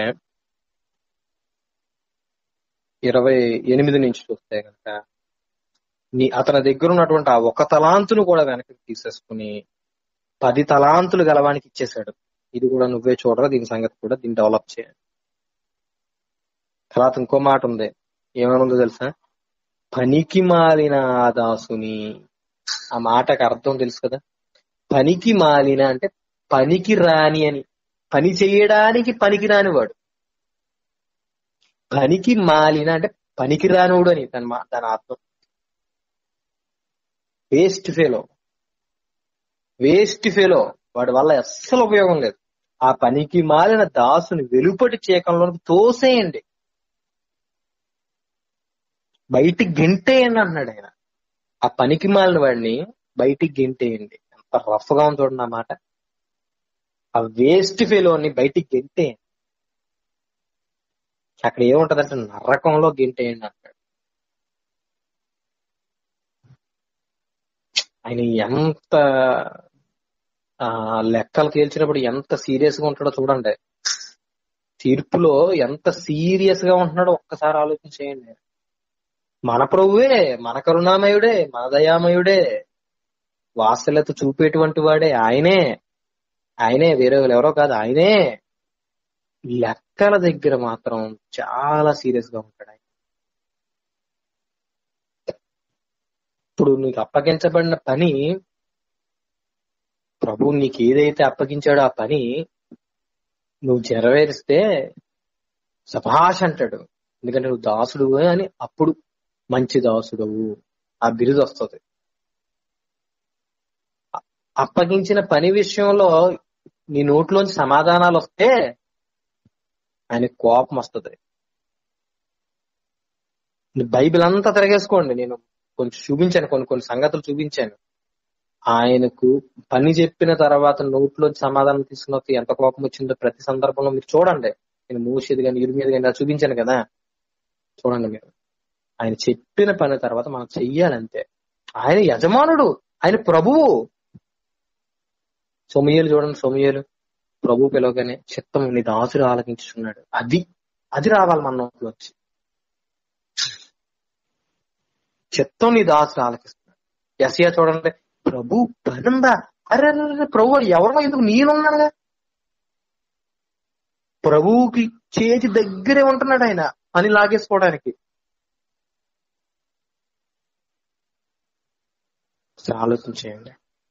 ఇరవై ఎనిమిది నుంచి చూస్తే కనుక నీ అతని దగ్గర ఉన్నటువంటి ఆ ఒక తలాంతును కూడా వెనక్కి తీసేసుకుని పది తలాంతులు గలవానికి ఇచ్చేశాడు ఇది కూడా నువ్వే చూడరా దీని సంగతి కూడా దీన్ని డెవలప్ చేయండి తర్వాత ఇంకో మాట ఉంది ఏమనుందో తెలుసా పనికి మాలిన ఆ దాసుని ఆ మాటకు అర్థం తెలుసు కదా పనికి మాలిన అంటే పనికి రాని అని పని చేయడానికి పనికి రాని వాడు పనికి మాలిన అంటే పనికి రానివాడు అని దాని మా- దాని అర్థం వేస్ట్ ఫేలో వేస్ట్ ఫేలో వాడి వల్ల అస్సలు ఉపయోగం లేదు ఆ పనికి మాలిన దాసుని వెలుపటి చీకంలోకి తోసేయండి బయటికి గెంటేయండి అంటున్నాడు ఆయన ఆ పనికి మాలిన వాడిని బయటికి గెంటేయండి ఎంత రఫ్ గా ఉంది చూడండి ఆ మాట ఆ వేస్ట్ ఫేలోని బయటికి గెంటేయండి అక్కడ ఏముంటదంటే నరకంలో గింటేయండి అంటాడు ఆయన ఎంత ఆ లెక్కలు తేల్చినప్పుడు ఎంత సీరియస్ గా ఉంటాడో చూడండి తీర్పులో ఎంత సీరియస్ గా ఉంటున్నాడో ఒక్కసారి ఆలోచన చేయండి మన ప్రభువే మన కరుణామయుడే మన దయామయుడే వాత్సల్యత చూపేటువంటి వాడే ఆయనే ఆయనే వేరే వాళ్ళు ఎవరో కాదు ఆయనే లెక్కల దగ్గర మాత్రం చాలా సీరియస్ గా ఉంటాడు ఆయన ఇప్పుడు నీకు అప్పగించబడిన పని ప్రభు నీకు ఏదైతే అప్పగించాడో ఆ పని నువ్వు నెరవేరిస్తే సభాష్ అంటాడు ఎందుకంటే నువ్వు దాసుడు అని అప్పుడు మంచి దాసుడవు ఆ బిరుదు వస్తుంది అప్పగించిన పని విషయంలో నీ నోట్లోంచి సమాధానాలు వస్తే ఆయన కోపం వస్తుంది బైబిల్ అంతా తిరగేసుకోండి నేను కొంచెం చూపించాను కొన్ని కొన్ని సంగతులు చూపించాను ఆయనకు పని చెప్పిన తర్వాత నోట్లోంచి సమాధానం తీసుకున్న ఎంత కోపం వచ్చిందో ప్రతి సందర్భంలో మీరు చూడండి నేను మూసేది కానీ ఇరు మీద కానీ చూపించాను కదా చూడండి మీరు ఆయన చెప్పిన పని తర్వాత మనం చెయ్యాలంతే ఆయన యజమానుడు ఆయన ప్రభువు సొమయ్యలు చూడండి సొమయ్యలు ప్రభు పిలవగానే చిత్తం నీ దాసుడు ఆలకించున్నాడు అది అది రావాలి మన నోట్లోంచి చిత్తం నీ దాసుడు ఆలకిస్తున్నాడు ఎస్యా చూడండి ప్రభు పనుందా అరే అరే ప్రభు ఎవరో ఎందుకు నేనున్నానుగా ప్రభువుకి చేతి దగ్గరే ఉంటున్నాడు ఆయన అని లాగేసుకోవడానికి ఆలోచన చేయండి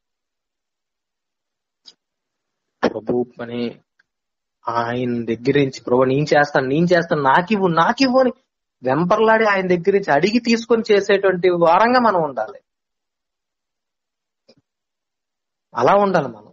ప్రభు పని ఆయన దగ్గర నుంచి ప్రభు నేను చేస్తాను నేను చేస్తాను నాకివ్వు నాకివ్వు అని వెంపర్లాడి ఆయన దగ్గర నుంచి అడిగి తీసుకొని చేసేటువంటి వారంగా మనం ఉండాలి అలా ఉండాలి మనం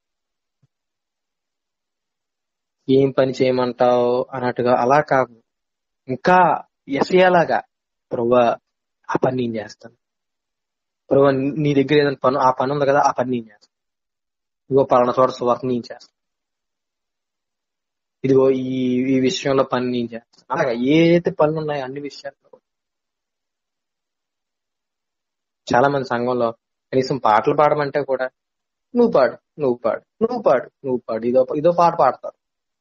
ఏం పని చేయమంటావు అన్నట్టుగా అలా కాదు ఇంకా ఎసయ్యేలాగా ప్రభు ఆ పని నేను చేస్తాను ప్రభు నీ దగ్గర ఏదైనా పని ఆ పని ఉంది కదా ఆ పని నేను చేస్తాను ఇదిగో పలానా చోట సువార్త నేను చేస్తాను ఇదిగో ఈ ఈ విషయంలో పని నేను చేస్తాను అలాగా ఏదైతే పనులు ఉన్నాయో అన్ని విషయాల్లో చాలా మంది సంఘంలో కనీసం పాటలు పాడమంటే కూడా నువ్వు పాడు నువ్వు పాడు నువ్వు పాడు నువ్వు పాడు ఇదో ఇదో పాట పాడతారు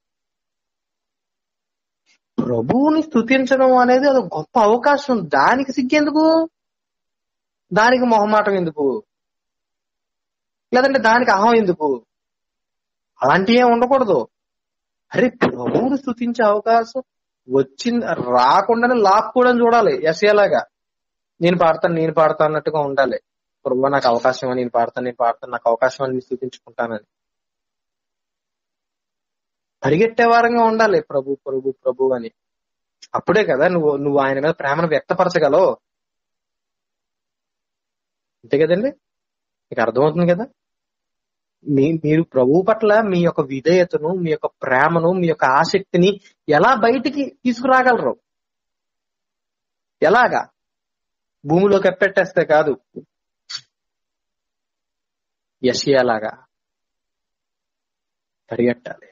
ప్రభువుని స్థుతించడం అనేది అది గొప్ప అవకాశం దానికి సిగ్గెందుకు దానికి మొహమాటం ఎందుకు లేదంటే దానికి అహం ఎందుకు అలాంటివి ఏం ఉండకూడదు అరే ప్రభువుని స్థుతించే అవకాశం వచ్చింది రాకుండానే లాక్కోవడం చూడాలి ఎస్ఏలాగా నేను పాడతాను నేను పాడతాను అన్నట్టుగా ఉండాలి ప్రభు నాకు అవకాశం నేను పాడతాను నేను పాడతాను నాకు అవకాశం అని స్థుతించుకుంటానని పరిగెట్టే వారంగా ఉండాలి ప్రభు ప్రభు ప్రభు అని అప్పుడే కదా నువ్వు నువ్వు ఆయన మీద ప్రేమను వ్యక్తపరచగలవు అంతే కదండి మీకు అర్థమవుతుంది కదా మీ మీరు ప్రభు పట్ల మీ యొక్క విధేయతను మీ యొక్క ప్రేమను మీ యొక్క ఆసక్తిని ఎలా బయటికి తీసుకురాగలరు ఎలాగా భూమిలో కప్పెట్టేస్తే కాదు యషియాలాగా పరిగెట్టాలి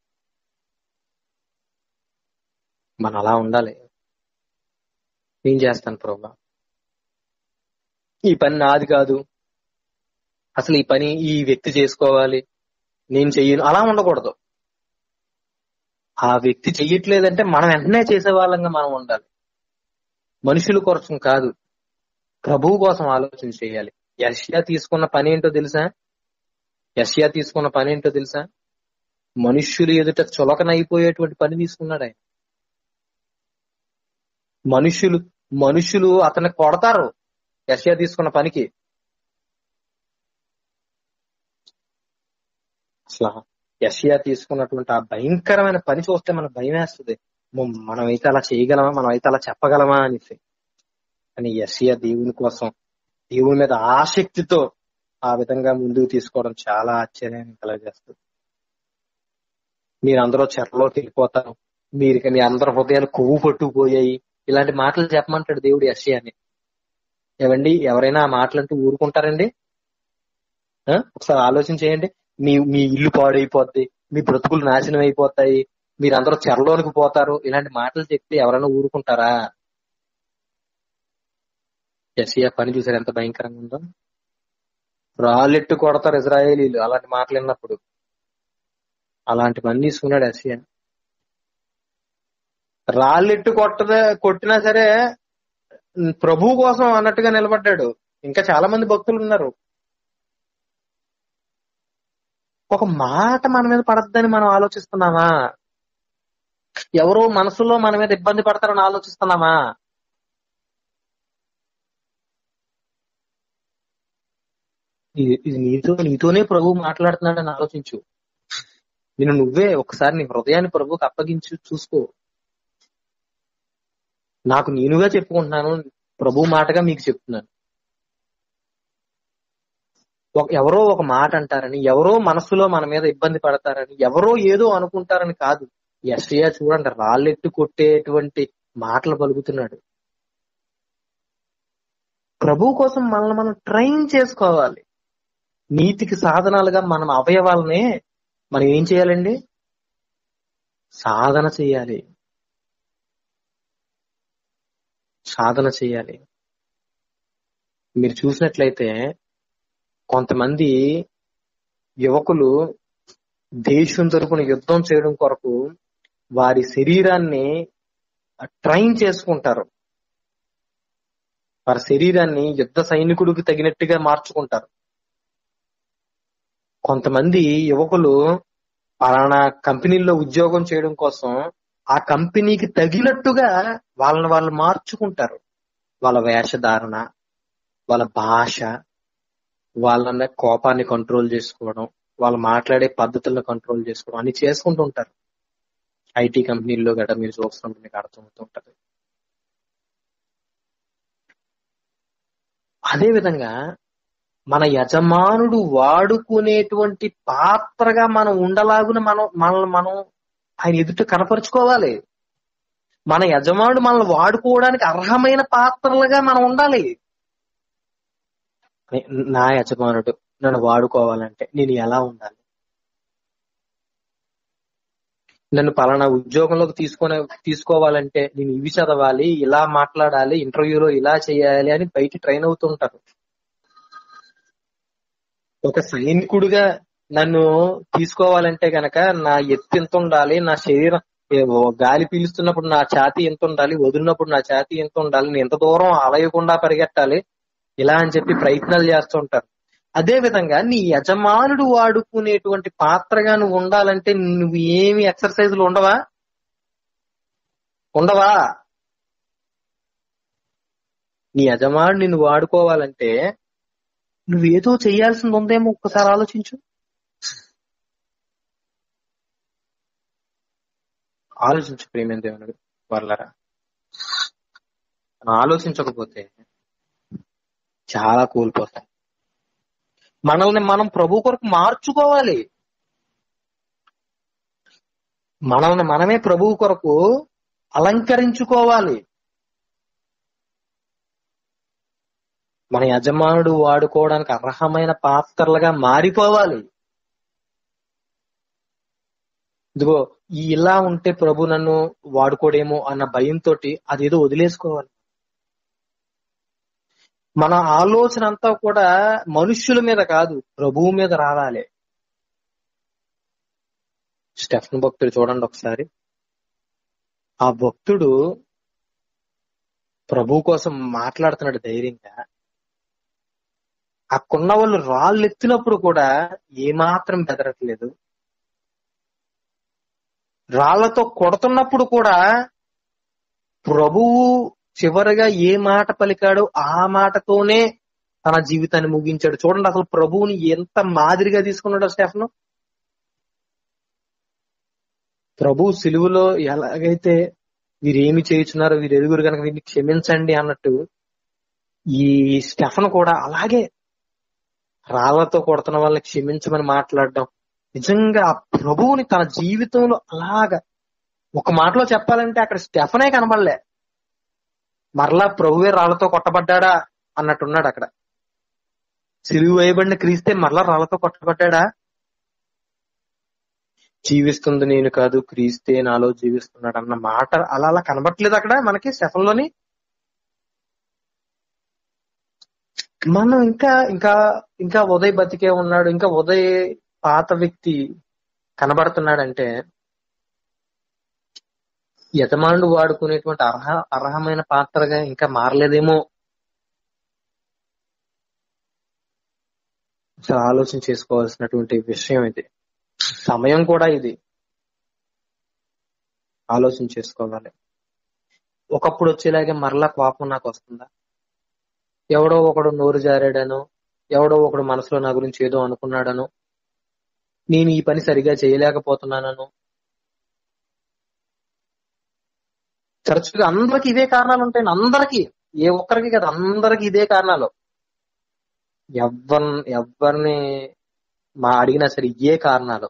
మనం అలా ఉండాలి నేను చేస్తాను ప్రభా ఈ పని నాది కాదు అసలు ఈ పని ఈ వ్యక్తి చేసుకోవాలి నేను చెయ్యను అలా ఉండకూడదు ఆ వ్యక్తి చెయ్యట్లేదంటే మనం వెంటనే చేసే వాళ్ళంగా మనం ఉండాలి మనుషుల కోసం కాదు ప్రభువు కోసం ఆలోచన చేయాలి యష్యా తీసుకున్న పని ఏంటో తెలుసా యష్యా తీసుకున్న పని ఏంటో తెలుసా మనుష్యులు ఎదుట చులకనైపోయేటువంటి పని తీసుకున్నాడు ఆయన మనుషులు మనుషులు అతన్ని కొడతారు యష్యా తీసుకున్న పనికి అసలు యషియా తీసుకున్నటువంటి ఆ భయంకరమైన పని చూస్తే మనకు భయం వేస్తుంది మనమైతే అలా చేయగలమా మనమైతే అలా చెప్పగలమా అనేసి అని యషియా దేవుని కోసం దేవుని మీద ఆసక్తితో ఆ విధంగా ముందుకు తీసుకోవడం చాలా ఆశ్చర్యాన్ని కలగజేస్తుంది మీరు అందరూ చెరలోకి వెళ్ళిపోతారు మీరు మీ అందరి హృదయాలు కొవ్వు పట్టుకుపోయాయి ఇలాంటి మాటలు చెప్పమంటాడు దేవుడు యషియాని ఏమండి ఎవరైనా ఆ మాటలంటూ ఊరుకుంటారండి ఒకసారి ఆలోచన చేయండి మీ మీ ఇల్లు పాడైపోద్ది మీ బ్రతుకులు నాశనం అయిపోతాయి మీరందరూ చెరలోనికి పోతారు ఇలాంటి మాటలు చెప్తే ఎవరైనా ఊరుకుంటారా యెషయా పని చూసారు ఎంత భయంకరంగా ఉందో రాళ్ళెట్టు కొడతారు ఇజ్రాయేలీలు అలాంటి మాటలు విన్నప్పుడు అలాంటి పని తీసుకున్నాడు యెషయా రాళ్ళెట్టు కొట్టదే కొట్టినా సరే ప్రభు కోసం అన్నట్టుగా నిలబడ్డాడు ఇంకా చాలా మంది భక్తులు ఉన్నారు ఒక మాట మన మీద పడద్దని మనం ఆలోచిస్తున్నామా ఎవరో మనసులో మన మీద ఇబ్బంది పడతారని ఆలోచిస్తున్నామా ఇది ఇది నీతో నీతోనే ప్రభు మాట్లాడుతున్నాడని ఆలోచించు నేను నువ్వే ఒకసారి నీ హృదయాన్ని ప్రభుకి అప్పగించి చూసుకో నాకు నేనుగా చెప్పుకుంటున్నాను ప్రభు మాటగా మీకు చెప్తున్నాను ఒక- ఎవరో ఒక మాట అంటారని ఎవరో మనసులో మన మీద ఇబ్బంది పడతారని ఎవరో ఏదో అనుకుంటారని కాదు ఎస్ఐ చూడండి రాళ్ళెట్టు కొట్టేటువంటి మాటలు పలుకుతున్నాడు ప్రభు కోసం మనల్ని మనం ట్రైన్ చేసుకోవాలి నీతికి సాధనాలుగా మనం అవయవాలనే మనం ఏం చేయాలండి సాధన చేయాలి సాధన చేయాలి మీరు చూసినట్లయితే కొంతమంది యువకులు దేశం తరపున యుద్ధం చేయడం కొరకు వారి శరీరాన్ని ట్రైన్ చేసుకుంటారు వారి శరీరాన్ని యుద్ధ సైనికుడికి తగినట్టుగా మార్చుకుంటారు కొంతమంది యువకులు పలానా కంపెనీల్లో ఉద్యోగం చేయడం కోసం ఆ కంపెనీకి తగినట్టుగా వాళ్ళని వాళ్ళు మార్చుకుంటారు వాళ్ళ వేషధారణ వాళ్ళ భాష వాళ్ళ కోపాన్ని కంట్రోల్ చేసుకోవడం వాళ్ళు మాట్లాడే పద్ధతులను కంట్రోల్ చేసుకోవడం అన్ని చేసుకుంటూ ఉంటారు ఐటీ కంపెనీల్లో గట్రా మీరు చూస్తుంటే మీకు అర్థమవుతూ ఉంటది అదే విధంగా మన యజమానుడు వాడుకునేటువంటి పాత్రగా మనం ఉండలాగున మనం మనల్ని మనం ఆయన ఎదుట కనపరుచుకోవాలి మన యజమానుడు మనల్ని వాడుకోవడానికి అర్హమైన పాత్రలుగా మనం ఉండాలి నా యజమానుడు నన్ను వాడుకోవాలంటే నేను ఎలా ఉండాలి నన్ను పలానా ఉద్యోగంలోకి తీసుకొని తీసుకోవాలంటే నేను ఇవి చదవాలి ఇలా మాట్లాడాలి ఇంటర్వ్యూలో ఇలా చేయాలి అని బయట ట్రైన్ అవుతుంటారు ఒక సైనికుడిగా నన్ను తీసుకోవాలంటే గనక నా ఎత్తు ఎంత ఉండాలి నా శరీరం ఏ ఓ గాలి పీలుస్తున్నప్పుడు నా ఛాతీ ఎంత ఉండాలి వదిలినప్పుడు నా ఛాతీ ఎంత ఉండాలి నేను ఎంత దూరం అలయకుండా పరిగెట్టాలి ఇలా అని చెప్పి ప్రయత్నాలు చేస్తూ ఉంటారు అదే విధంగా నీ యజమానుడు వాడుకునేటువంటి పాత్రగా నువ్వు ఉండాలంటే నువ్వు ఏమి ఎక్సర్సైజులు ఉండవా ఉండవా నీ యజమానుడు నిన్ను వాడుకోవాలంటే నువ్వేదో చేయాల్సింది ఉందేమో ఒక్కసారి ఆలోచించు ఆలోచించు ప్రేమేం దేవునుడు వర్లరా మనం ఆలోచించకపోతే చాలా కూలిపోతాం మనల్ని మనం ప్రభు కొరకు మార్చుకోవాలి మనల్ని మనమే ప్రభువు కొరకు అలంకరించుకోవాలి మన యజమానుడు వాడుకోవడానికి అర్హమైన పాత్రలుగా మారిపోవాలి ఇదిగో ఈ ఇలా ఉంటే ప్రభు నన్ను వాడుకోడేమో అన్న భయంతో అదేదో వదిలేసుకోవాలి మన ఆలోచన అంతా కూడా మనుష్యుల మీద కాదు ప్రభువు మీద రావాలి స్టెఫన్ భక్తుడు చూడండి ఒకసారి ఆ భక్తుడు ప్రభు కోసం మాట్లాడుతున్నాడు ధైర్యంగా అక్కడున్న వాళ్ళు రాళ్ళు ఎత్తినప్పుడు కూడా ఏమాత్రం బెదరట్లేదు రాళ్లతో కొడుతున్నప్పుడు కూడా ప్రభువు చివరిగా ఏ మాట పలికాడో ఆ మాటతోనే తన జీవితాన్ని ముగించాడు చూడండి అసలు ప్రభువుని ఎంత మాదిరిగా తీసుకున్నాడో స్టెఫను ప్రభు సిలువలో ఎలాగైతే వీరేమి చేయుచున్నారో వీరు ఎరుగురు కనుక వీరిని క్షమించండి అన్నట్టు ఈ స్టెఫన్ కూడా అలాగే రాళ్లతో కొడుతున్న వాళ్ళని క్షమించమని మాట్లాడడం నిజంగా ఆ ప్రభువుని తన జీవితంలో అలాగా ఒక మాటలో చెప్పాలంటే అక్కడ స్టెఫనే కనబడలే మరలా ప్రభువే రాళ్లతో కొట్టబడ్డాడా అన్నట్టున్నాడు అక్కడ సిలువు వేయబడిన క్రీస్తే మరలా రాళ్లతో కొట్టబడ్డాడా జీవిస్తుంది నేను కాదు క్రీస్తే నాలో జీవిస్తున్నాడు అన్న మాట అలా అలా కనబట్లేదు అక్కడ మనకి శఫంలోని మనం ఇంకా ఇంకా ఇంకా ఉదయ్ బతికే ఉన్నాడు ఇంకా ఉదయ్ పాత వ్యక్తి కనబడుతున్నాడంటే యజమానుడు వాడుకునేటువంటి అర్హ అర్హమైన పాత్రగా ఇంకా మారలేదేమో అసలు ఆలోచన చేసుకోవాల్సినటువంటి విషయం ఇది సమయం కూడా ఇది ఆలోచన చేసుకోవాలి ఒకప్పుడు వచ్చేలాగే మరలా కోపం నాకు వస్తుందా ఎవడో ఒకడు నోరు జారాడనో ఎవడో ఒకడు మనసులో నా గురించి ఏదో అనుకున్నాడనో నేను ఈ పని సరిగా చేయలేకపోతున్నానను తరచుగా అందరికి ఇదే కారణాలు ఉంటాయి అందరికి ఏ ఒక్కరికి కదా అందరికి ఇదే కారణాలు ఎవరి ఎవరిని మా అడిగినా సరే ఇవే కారణాలు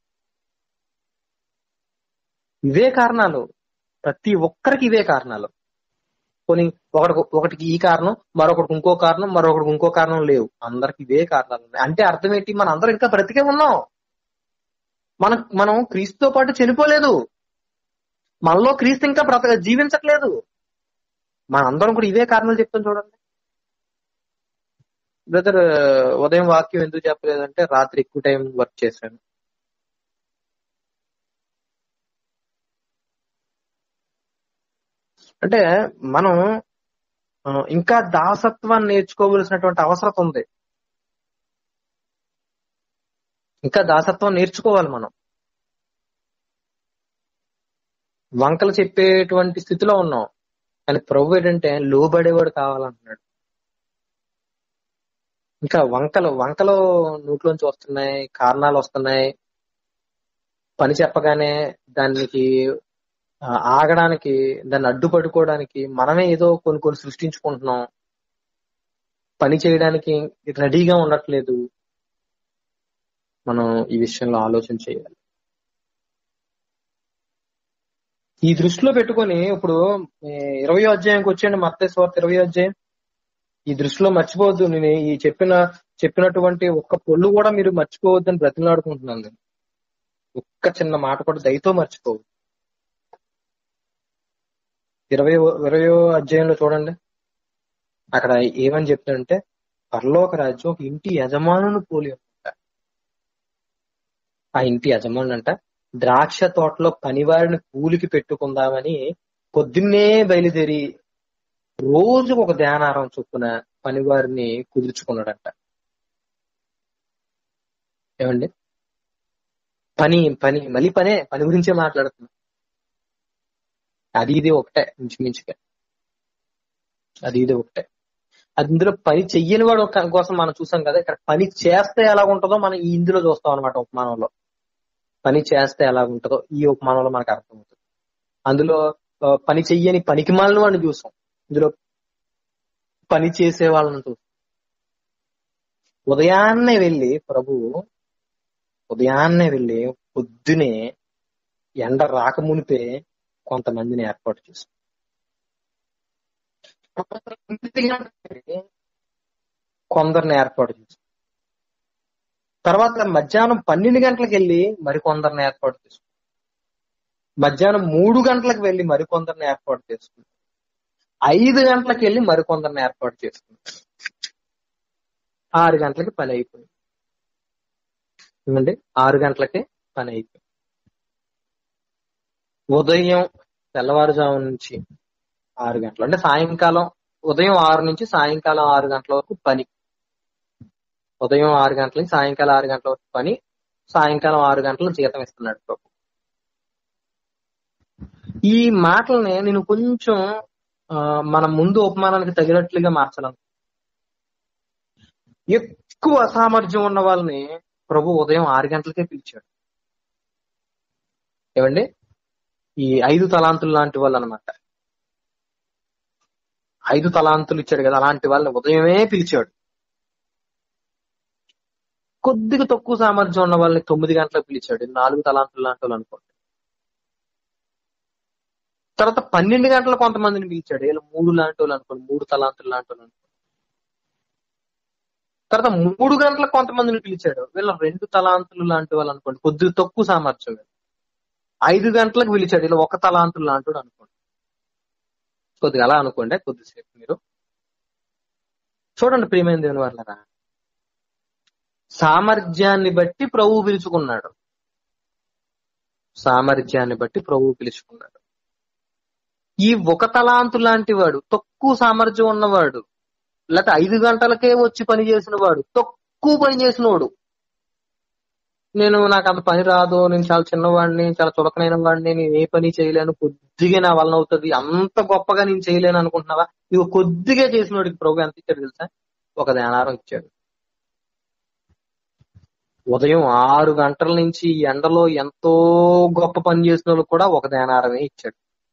ఇవే కారణాలు ప్రతి ఒక్కరికి ఇవే కారణాలు కొన్ని ఒకటి ఒకటికి ఈ కారణం మరొకటికి ఇంకో కారణం మరొకటికి ఇంకో కారణం లేవు అందరికి ఇవే కారణాలు ఉన్నాయి అంటే అర్థం ఏంటి మన అందరం ఇంకా బ్రతికే ఉన్నాం మన మనం క్రీస్తుతో పాటు చనిపోలేదు మనలో క్రీస్తు ఇంకా బ్రత జీవించట్లేదు మన అందరం కూడా ఇవే కారణాలు చెప్తాం చూడండి బ్రదర్ ఉదయం వాక్యం ఎందుకు చెప్పలేదంటే రాత్రి ఎక్కువ టైం వర్క్ చేశాను అంటే మనం ఆ, ఇంకా దాసత్వాన్ని నేర్చుకోవలసినటువంటి అవసరం ఉంది ఇంకా దాసత్వం నేర్చుకోవాలి మనం వంకలు చెప్పేటువంటి స్థితిలో ఉన్నాం కానీ ప్రభు ఏంటంటే లోబడేవాడు కావాలంటున్నాడు ఇంకా వంకలు వంకలు నోట్లోంచి వస్తున్నాయి కారణాలు వస్తున్నాయి పని చెప్పగానే దానికి ఆ, ఆగడానికి దాన్ని అడ్డుపడుకోవడానికి మనమే ఏదో కొన్ని కొన్ని సృష్టించుకుంటున్నాం పని చేయడానికి రెడీగా ఉండట్లేదు మనం ఈ విషయంలో ఆలోచన చేయాలి ఈ దృష్టిలో పెట్టుకొని ఇప్పుడు ఏ, ఇరవయో అధ్యాయంకి వచ్చేయండి మత్తేశ్వార్త ఇరవై అధ్యాయం ఈ దృష్టిలో మర్చిపోవద్దు నేను ఈ చెప్పిన చెప్పినటువంటి ఒక్క పొల్లు కూడా మీరు మర్చిపోవద్దని బ్రతిమలాడుకుంటున్నాను నేను. ఒక్క చిన్న మాట కూడా దయతో మర్చిపోవద్దు ఇరవై ఇరవయో అధ్యాయంలో చూడండి అక్కడ ఏమని చెప్తాడంటే పరలోక రాజ్యం ఒక ఇంటి యజమానుని పోలి ఉందంట ఆ ఇంటి యజమానుడు అంట ద్రాక్ష తోటలో పనివారిని కూలికి పెట్టుకుందామని పొద్దున్నే బయలుదేరి రోజుకు ఒక ధ్యానారం చొప్పున పనివారిని కుదుర్చుకున్నాడంట ఏమండి పని పని మళ్ళీ పనే పని గురించే మాట్లాడుతున్నా అది ఇది ఒకటే ఇంచుమించుగా అది ఇది ఒకటే అది ఇందులో పని చెయ్యని వాడు ఒక- కోసం మనం చూసాం కదా ఇక్కడ పని చేస్తే ఎలా ఉంటుందో మనం ఈ ఇందులో చూస్తాం అనమాట ఉపమానంలో పని చేస్తే ఎలా ఉంటుందో ఈ ఉపమానంలో మనకు అర్థమవుతుంది అందులో ఆ, పని చెయ్యని పనికి మాలిన వాడిని చూసాం ఇందులో పని చేసే వాళ్ళని చూసాం ఉదయాన్నే వెళ్ళి ప్రభు ఉదయాన్నే వెళ్ళి పొద్దునే ఎండ రాకమునిపే కొంతమందిని ఏర్పాటు చేశాం కొందరిని ఏర్పాటు చేశాం తర్వాత మధ్యాహ్నం పన్నెండు గంటలకు వెళ్ళి మరికొందరిని ఏర్పాటు చేసుకున్నాం మధ్యాహ్నం మూడు గంటలకు వెళ్ళి మరికొందరిని ఏర్పాటు చేసుకున్నాం ఐదు గంటలకు వెళ్ళి మరికొందరిని ఏర్పాటు చేసుకున్నాం ఆరు గంటలకి పని అయిపోయింది ఏమండి ఆరు గంటలకి పని అయిపోయింది ఉదయం తెల్లవారుజాము నుంచి ఆరు గంటలు అంటే సాయంకాలం ఉదయం ఆరు నుంచి సాయంకాలం ఆరు గంటల వరకు పని ఉదయం ఆరు గంటల నుంచి సాయంకాలం ఆరు గంటల వరకు పని సాయంకాలం ఆరు గంటలు జీతం ఇస్తున్నాడు ప్రభు ఈ మాటల్ని నేను కొంచెం ఆ, మన ముందు ఉపమానానికి తగినట్లుగా మార్చాలను ఎక్కువ అసామర్థ్యం ఉన్న వాళ్ళని ప్రభు ఉదయం ఆరు గంటలకే పిలిచాడు ఏమండి ఈ ఐదు తలాంతులు లాంటి వాళ్ళు అనమాట ఐదు తలాంతులు ఇచ్చాడు కదా అలాంటి వాళ్ళని ఉదయమే పిలిచాడు కొద్దిగా తక్కువ సామర్థ్యం ఉన్న వాళ్ళని తొమ్మిది గంటలకు పిలిచాడు ఇది నాలుగు తలాంతులు లాంటి వాళ్ళు అనుకోండి తర్వాత పన్నెండు గంటల కొంతమందిని పిలిచాడు వీళ్ళు మూడు లాంటి వాళ్ళు అనుకోండి మూడు తలాంతులు లాంటి వాళ్ళు అనుకోండి తర్వాత మూడు గంటలకు కొంతమందిని పిలిచాడు వీళ్ళ రెండు తలాంతులు లాంటి వాళ్ళు అనుకోండి కొద్దిగా తక్కువ సామర్థ్యం వీళ్ళు. ఐదు గంటలకు పిలిచాడు ఇలా ఒక తలాంతులు లాంటి అనుకోండి కొద్దిగా అలా అనుకోండి కొద్దిసేపు మీరు చూడండి ప్రియమైన దేవుని వాళ్ళరా సామర్థ్యాన్ని బట్టి ప్రభువు పిలుచుకున్నాడు సామర్థ్యాన్ని బట్టి ప్రభువు పిలుచుకున్నాడు ఈ ఒక తలాంతు లాంటి వాడు తక్కువ సామర్థ్యం ఉన్నవాడు లేకపోతే ఐదు గంటలకే వచ్చి పని చేసిన వాడు తక్కువ పని చేసిన వాడు నేను నాకు అంత పని రాదు నేను చాలా చిన్నవాడిని చాలా చులకనైన వాడిని నేను ఏ పని చేయలేను కొద్దిగా నా వలన అవుతుంది అంత గొప్పగా నేను చేయలేను అనుకుంటున్నావా ఇవి కొద్దిగా చేసిన వాడికి ప్రభు ఎంత ఇచ్చాడు తెలుసా ఒక ధ్యానారం ఇచ్చాడు ఉదయం ఆరు గంటల నుంచి ఈ ఎండలో ఎంతో గొప్ప పని చేసిన వాళ్ళకి కూడా ఒక ధ్యానారమే ఇచ్చాడు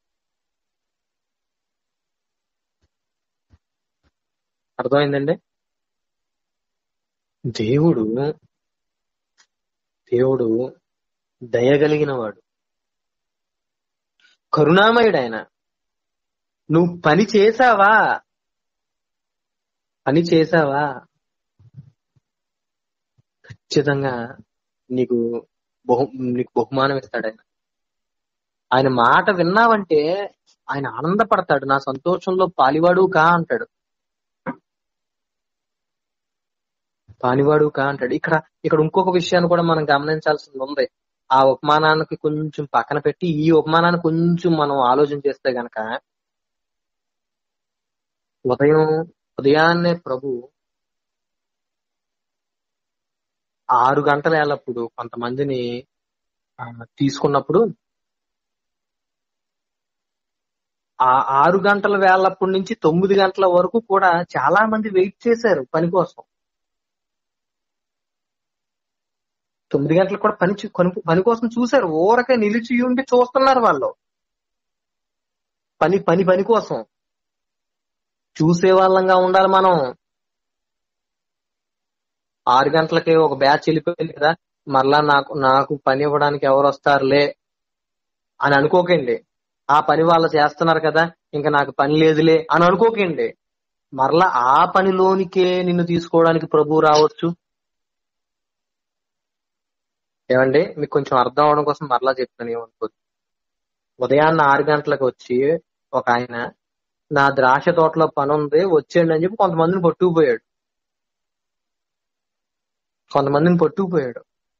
అర్థమైందండి దేవుడు దేవుడు దయగలిగిన వాడు కరుణామయుడు ఆయన నువ్వు పని చేసావా పని చేసావా ఖచ్చితంగా నీకు బహు నీకు బహుమానం ఇస్తాడు ఆయన ఆయన మాట విన్నావంటే ఆయన ఆనందపడతాడు నా సంతోషంలో పాలివాడు కా అంటాడు పాలివాడు కా అంటాడు ఇక్కడ ఇక్కడ ఇంకొక విషయాన్ని కూడా మనం గమనించాల్సింది ఉంది ఆ ఉపమానానికి కొంచెం పక్కన పెట్టి ఈ ఉపమానాన్ని కొంచెం మనం ఆలోచన చేస్తే గనక ఉదయం ఉదయాన్నే ప్రభు ఆరు గంటల వేళప్పుడు కొంతమందిని ఆ, తీసుకున్నప్పుడు ఆ ఆరు గంటల వేళప్పటి నుంచి తొమ్మిది గంటల వరకు కూడా చాలా మంది వెయిట్ చేశారు పని కోసం తొమ్మిది గంటలకు కూడా పని చూ- కొను- పని కోసం చూశారు ఊరకే నిలిచి ఉండి చూస్తున్నారు వాళ్ళు పని పని పని కోసం చూసే వాళ్ళంగా ఉండాలి మనం ఆరు గంటలకి ఒక బ్యాచ్ వెళ్ళిపోయింది కదా మరలా నాకు నాకు పని ఇవ్వడానికి ఎవరు వస్తారులే అని అనుకోకండి ఆ పని వాళ్ళు చేస్తున్నారు కదా ఇంకా నాకు పని లేదులే అని అనుకోకండి మరలా ఆ పనిలోనికే నిన్ను తీసుకోవడానికి ప్రభు రావచ్చు ఏమండి మీకు కొంచెం అర్థం అవడం కోసం మరలా చెప్తాను ఏమనుకోద్దు ఉదయాన్న ఆరు గంటలకు వచ్చి ఒక ఆయన నా ద్రాక్ష తోటలో పని ఉంది వచ్చేయండి అని చెప్పి కొంతమందిని పట్టుకుపోయాడు కొంతమందిని పట్టుకుపోయాడు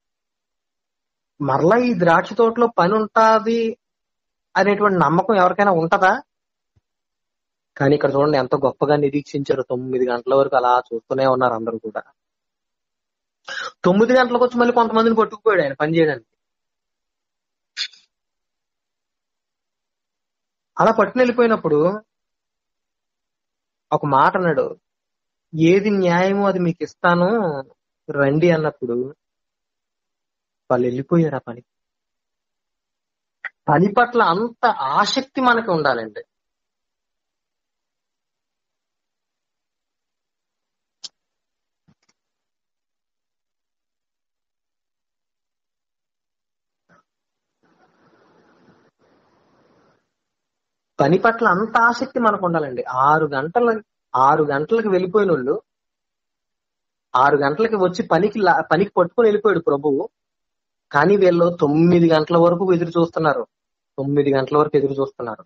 మరలా ఈ ద్రాక్ష తోటలో పని ఉంటాది అనేటువంటి నమ్మకం ఎవరికైనా ఉంటదా కానీ ఇక్కడ చూడండి ఎంత గొప్పగా నిరీక్షించారు తొమ్మిది గంటల వరకు అలా చూస్తూనే ఉన్నారు అందరూ కూడా తొమ్మిది గంటలకు వచ్చి మళ్ళీ కొంతమందిని పట్టుకుపోయాడు ఆయన పని చేయడానికి అలా పట్టుకుని వెళ్ళిపోయినప్పుడు ఒక మాట అన్నాడు ఏది న్యాయమో అది మీకు ఇస్తాను రండి అన్నప్పుడు వాళ్ళు వెళ్ళిపోయారు ఆ పని పని పట్ల అంత ఆసక్తి మనకి ఉండాలండి పని పట్ల అంత ఆసక్తి మనకు ఉండాలండి ఆరు గంటల ఆరు గంటలకు వెళ్ళిపోయిన వాళ్ళు ఆరు గంటలకి వచ్చి పనికి లా- పనికి పట్టుకొని వెళ్ళిపోయాడు ప్రభువు కానీ వీళ్ళు తొమ్మిది గంటల వరకు ఎదురు చూస్తున్నారు తొమ్మిది గంటల వరకు ఎదురు చూస్తున్నారు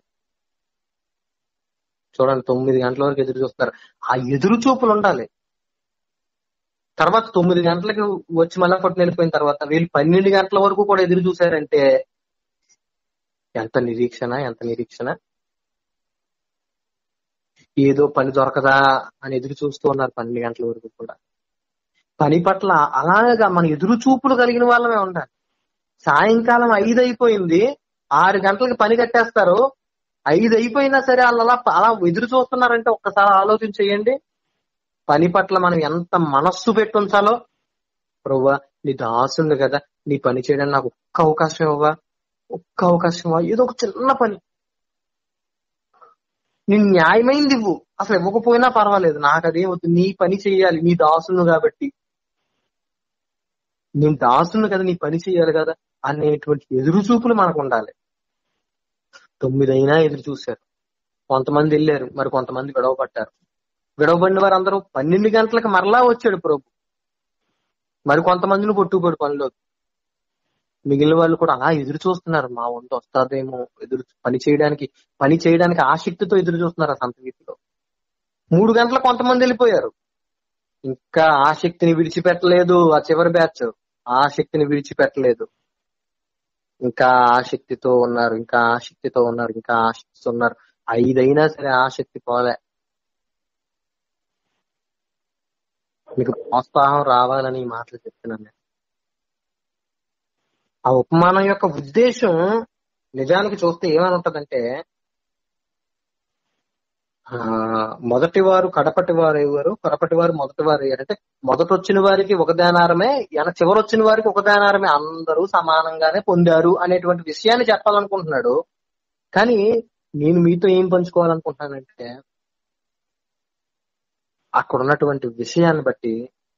చూడండి తొమ్మిది గంటల వరకు ఎదురు చూస్తున్నారు ఆ ఎదురు చూపులు ఉండాలి తర్వాత తొమ్మిది గంటలకి వచ్చి మళ్ళా పట్టుకుని వెళ్ళిపోయిన తర్వాత వీళ్ళు పన్నెండు గంటల వరకు కూడా ఎదురు చూశారంటే ఎంత నిరీక్షణ ఎంత నిరీక్షణ ఏదో పని దొరకదా అని ఎదురు చూస్తూ ఉన్నారు పన్నెండు గంటల వరకు కూడా పని పట్ల అలాగా మన ఎదురు చూపులు కలిగిన వాళ్ళమే ఉండాలి సాయంకాలం ఐదు అయిపోయింది ఆరు గంటలకి పని కట్టేస్తారు ఐదు అయిపోయినా సరే వాళ్ళు అలా అలా ఎదురు చూస్తున్నారంటే ఒక్కసారి ఆలోచన చేయండి పని పట్ల మనం ఎంత మనస్సు పెట్టి ఉంచాలో ప్రవ్వా నీ దాసుంది కదా నీ పని చేయడానికి నాకు ఒక్క అవకాశం ఇవ్వవా ఒక్క అవకాశం ఇవ్వవా ఏదో ఒక చిన్న పని నీ న్యాయమైంది ఇవ్వు అసలు ఇవ్వకపోయినా పర్వాలేదు నాకు అదే వద్దు నీ పని చేయాలి నీ దాసును కాబట్టి నేను దాసును కదా నీ పని చేయాలి కదా అనేటువంటి ఎదురు చూపులు మనకు ఉండాలి తొమ్మిది అయినా ఎదురు చూశారు కొంతమంది వెళ్ళారు మరి కొంతమంది గొడవ పట్టారు విడవబడిన వారు అందరూ పన్నెండు గంటలకు మరలా వచ్చాడు ప్రభు మరి కొంతమందిని పొట్టుబడి పనిలో మిగిలిన వాళ్ళు కూడా అలా ఎదురు చూస్తున్నారు మా వంతు వస్తాదేమో ఎదురు పని చేయడానికి పని చేయడానికి ఆసక్తితో ఎదురు చూస్తున్నారు ఆ సంత వీధిలో మూడు గంటల కొంతమంది వెళ్ళిపోయారు ఇంకా ఆసక్తిని విడిచిపెట్టలేదు ఆ చివరి బ్యాచ్ ఆసక్తిని విడిచిపెట్టలేదు ఇంకా ఆసక్తితో ఉన్నారు ఇంకా ఆసక్తితో ఉన్నారు ఇంకా ఆసక్తితో ఉన్నారు ఐదైనా సరే ఆసక్తి పోలే మీకు ప్రోత్సాహం రావాలని ఈ మాటలు చెప్తున్నాను నేను ఆ ఉపమానం యొక్క ఉద్దేశం నిజానికి చూస్తే ఏమని ఉంటదంటే ఆ మొదటి వారు కడపటి వారు అయ్యారు కడపటి వారు మొదటి వారు అయ్యారు అంటే మొదట వచ్చిన వారికి ఒక దానారమే వెన చివరి వచ్చిన వారికి ఒక దానారమే అందరూ సమానంగానే పొందారు అనేటువంటి విషయాన్ని చెప్పాలనుకుంటున్నాడు కానీ నేను మీతో ఏం పంచుకోవాలనుకుంటున్నానంటే అక్కడ ఉన్నటువంటి విషయాన్ని బట్టి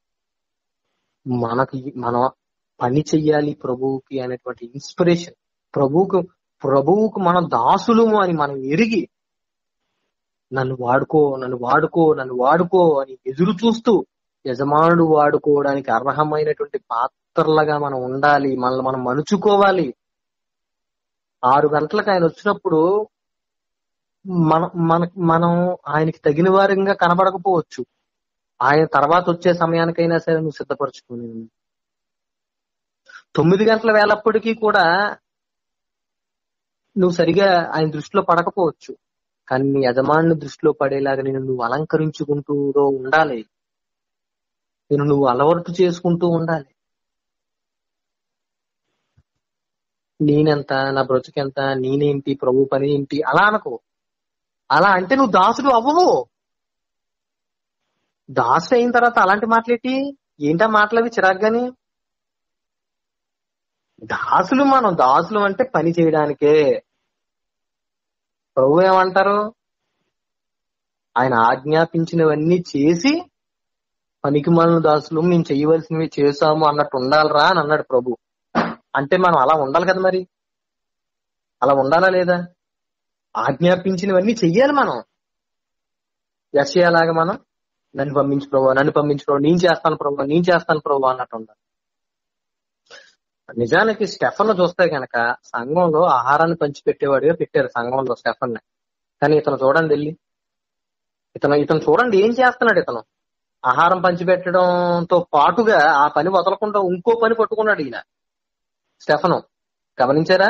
మనకి మనం పని చెయ్యాలి ప్రభువుకి అనేటువంటి ఇన్స్పిరేషన్ ప్రభువుకు ప్రభువుకు మనం దాసులము అని మనం ఎరిగి నన్ను వాడుకో నన్ను వాడుకో నన్ను వాడుకో అని ఎదురు చూస్తూ యజమానుడు వాడుకోవడానికి అర్హమైనటువంటి పాత్రలుగా మనం ఉండాలి మనల్ని మనం మలుచుకోవాలి ఆరు గంటలకు ఆయన వచ్చినప్పుడు మన మన మనం ఆయనకి తగిన వారంగా కనబడకపోవచ్చు ఆయన తర్వాత వచ్చే సమయానికైనా సరే నువ్వు సిద్ధపరచుకుని తొమ్మిది గంటల వేలప్పటికీ కూడా నువ్వు సరిగా ఆయన దృష్టిలో పడకపోవచ్చు కానీ నీ యజమాని దృష్టిలో పడేలాగా నేను నువ్వు అలంకరించుకుంటూ ఉండాలి నేను నువ్వు అలవరటు చేసుకుంటూ ఉండాలి నేనెంత నా బ్రతుకెంత నేనేంటి ప్రభు పని ఏంటి అలా అనుకో అలా అంటే నువ్వు దాసుడు అవ్వవు దాసుడు అయిన తర్వాత అలాంటి మాటలేటి ఏంటా మాటలవి చిరాగ్గాని దాసులు మనం దాసులు అంటే పని చేయడానికే ప్రభు ఏమంటారు ఆయన ఆజ్ఞాపించినవన్నీ చేసి పనికి మన దాసులు మేము చేయవలసినవి చేసాము అన్నట్టు ఉండాలిరా అని అన్నాడు ప్రభు అంటే మనం అలా ఉండాలి కదా మరి అలా ఉండాలా లేదా ఆజ్ఞాపించినవన్నీ చెయ్యాలి మనం యశయాలాగా మనం నన్ను పంపించు ప్రభు నన్ను పంపించు ప్రభు నేను చేస్తాను ప్రభు నేను చేస్తాను ప్రభు అన్నట్టు ఉండాలి నిజానికి స్టెఫన్ చూస్తే కనుక సంఘంలో ఆహారాన్ని పంచిపెట్టేవాడిగా పెట్టారు సంఘంలో స్టెఫన్ కానీ ఇతను చూడండి వెళ్ళి ఇతను ఇతను చూడండి ఏం చేస్తున్నాడు ఇతను ఆహారం పంచిపెట్టడంతో పాటుగా ఆ పని వదలకుండా ఇంకో పని పట్టుకున్నాడు ఈయన స్టెఫను గమనించారా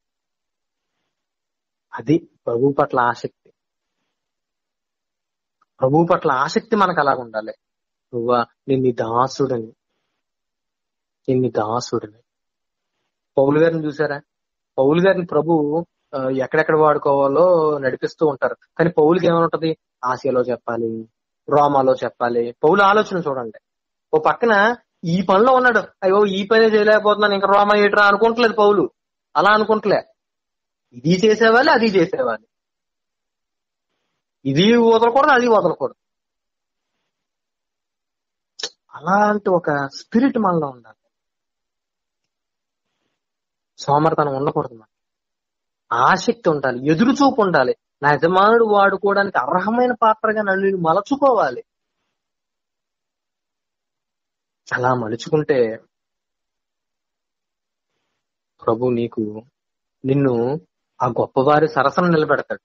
అది ప్రభు పట్ల ఆసక్తి ప్రభు పట్ల ఆసక్తి మనకు అలాగ ఉండాలి నువ్వా నేను నీ దాసుడని నేను నీ దాసుడిని పౌలు గారిని చూసారా పౌలు గారిని ప్రభు ఆ, ఎక్కడెక్కడ వాడుకోవాలో నడిపిస్తూ ఉంటారు కానీ పౌలుకి ఏమైనా ఆసియాలో చెప్పాలి రోమాలో చెప్పాలి పౌలు ఆలోచన చూడండి ఓ పక్కన ఈ పనిలో ఉన్నాడు అయ్యో ఈ పనే చేయలేకపోతున్నాను ఇంకా రోమా ఏట్రా అనుకుంటలేదు పౌలు అలా అనుకుంటలే ఇది చేసేవాళ్ళు అది చేసేవాళ్ళు ఇది వదలకూడదు అది వదలకూడదు అలాంటి ఒక స్పిరిట్ మనలో ఉండాలి సోమర్తనం ఉండకూడదు మనకి ఆసక్తి ఉండాలి ఎదురు చూపు ఉండాలి నా యజమానుడు వాడుకోవడానికి అర్హమైన పాత్రగా నన్ను నేను మలచుకోవాలి అలా మలుచుకుంటే ప్రభు నీకు నిన్ను ఆ గొప్పవారి సరసన నిలబెడతాడు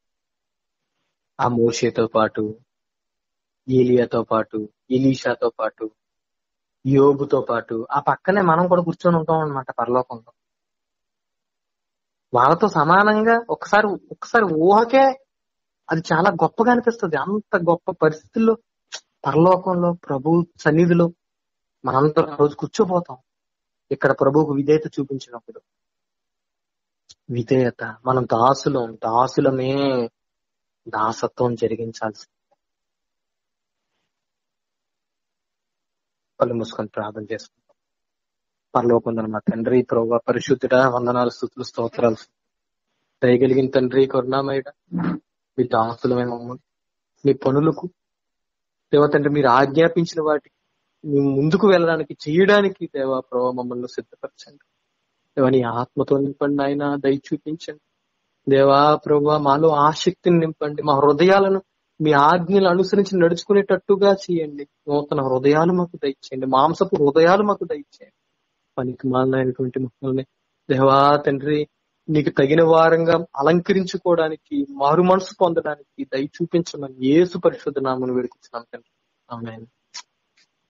ఆ మోషేతో పాటు ఏలియాతో పాటు ఎలీషాతో పాటు యోబుతో పాటు ఆ పక్కనే మనం కూడా కూర్చొని ఉంటాం అనమాట పరలోకంలో వాళ్ళతో సమానంగా ఒకసారి ఒకసారి ఊహకే అది చాలా గొప్పగా అనిపిస్తుంది అంత గొప్ప పరిస్థితుల్లో పరలోకంలో ప్రభు సన్నిధిలో మనందరం ఆ రోజు కూర్చోపోతాం ఇక్కడ ప్రభువుకు విధేయత చూపించినప్పుడు విధేయత మనం దాసులం దాసులమే దాసత్వం జరిగించాల్సి కళ్ళు మూసుకొని ప్రార్థన చేసుకుంటాం పరలోకుందని మా తండ్రి ప్రభు పరిశుద్ధుడ వందనాలు స్థుతులు స్తోత్రాలు దయగలిగిన తండ్రి కరుణామయుడ మీ దాసులమే మమ్మల్ని మీ పనులకు దేవ తండ్రి మీరు ఆజ్ఞాపించిన వాటికి మేము ముందుకు వెళ్ళడానికి చేయడానికి దేవా ప్రభావ మమ్మల్ని సిద్ధపరచండి దేవా నీ ఆత్మతో నింపండి ఆయన దయ చూపించండి దేవా ప్రభా మాలో ఆసక్తిని నింపండి మా హృదయాలను మీ ఆజ్ఞలు అనుసరించి నడుచుకునేటట్టుగా చేయండి నూతన హృదయాలు మాకు దయచేయండి మాంసపు హృదయాలు మాకు దయచేయండి పనికి మాలినటువంటి మమ్మల్ని దేవా తండ్రి నీకు తగిన వారంగా అలంకరించుకోవడానికి మారు మనసు పొందడానికి దయ చూపించమని ఏసు పరిశుద్ధ నామను వేడుకుంటున్నాం తండ్రి ఆమె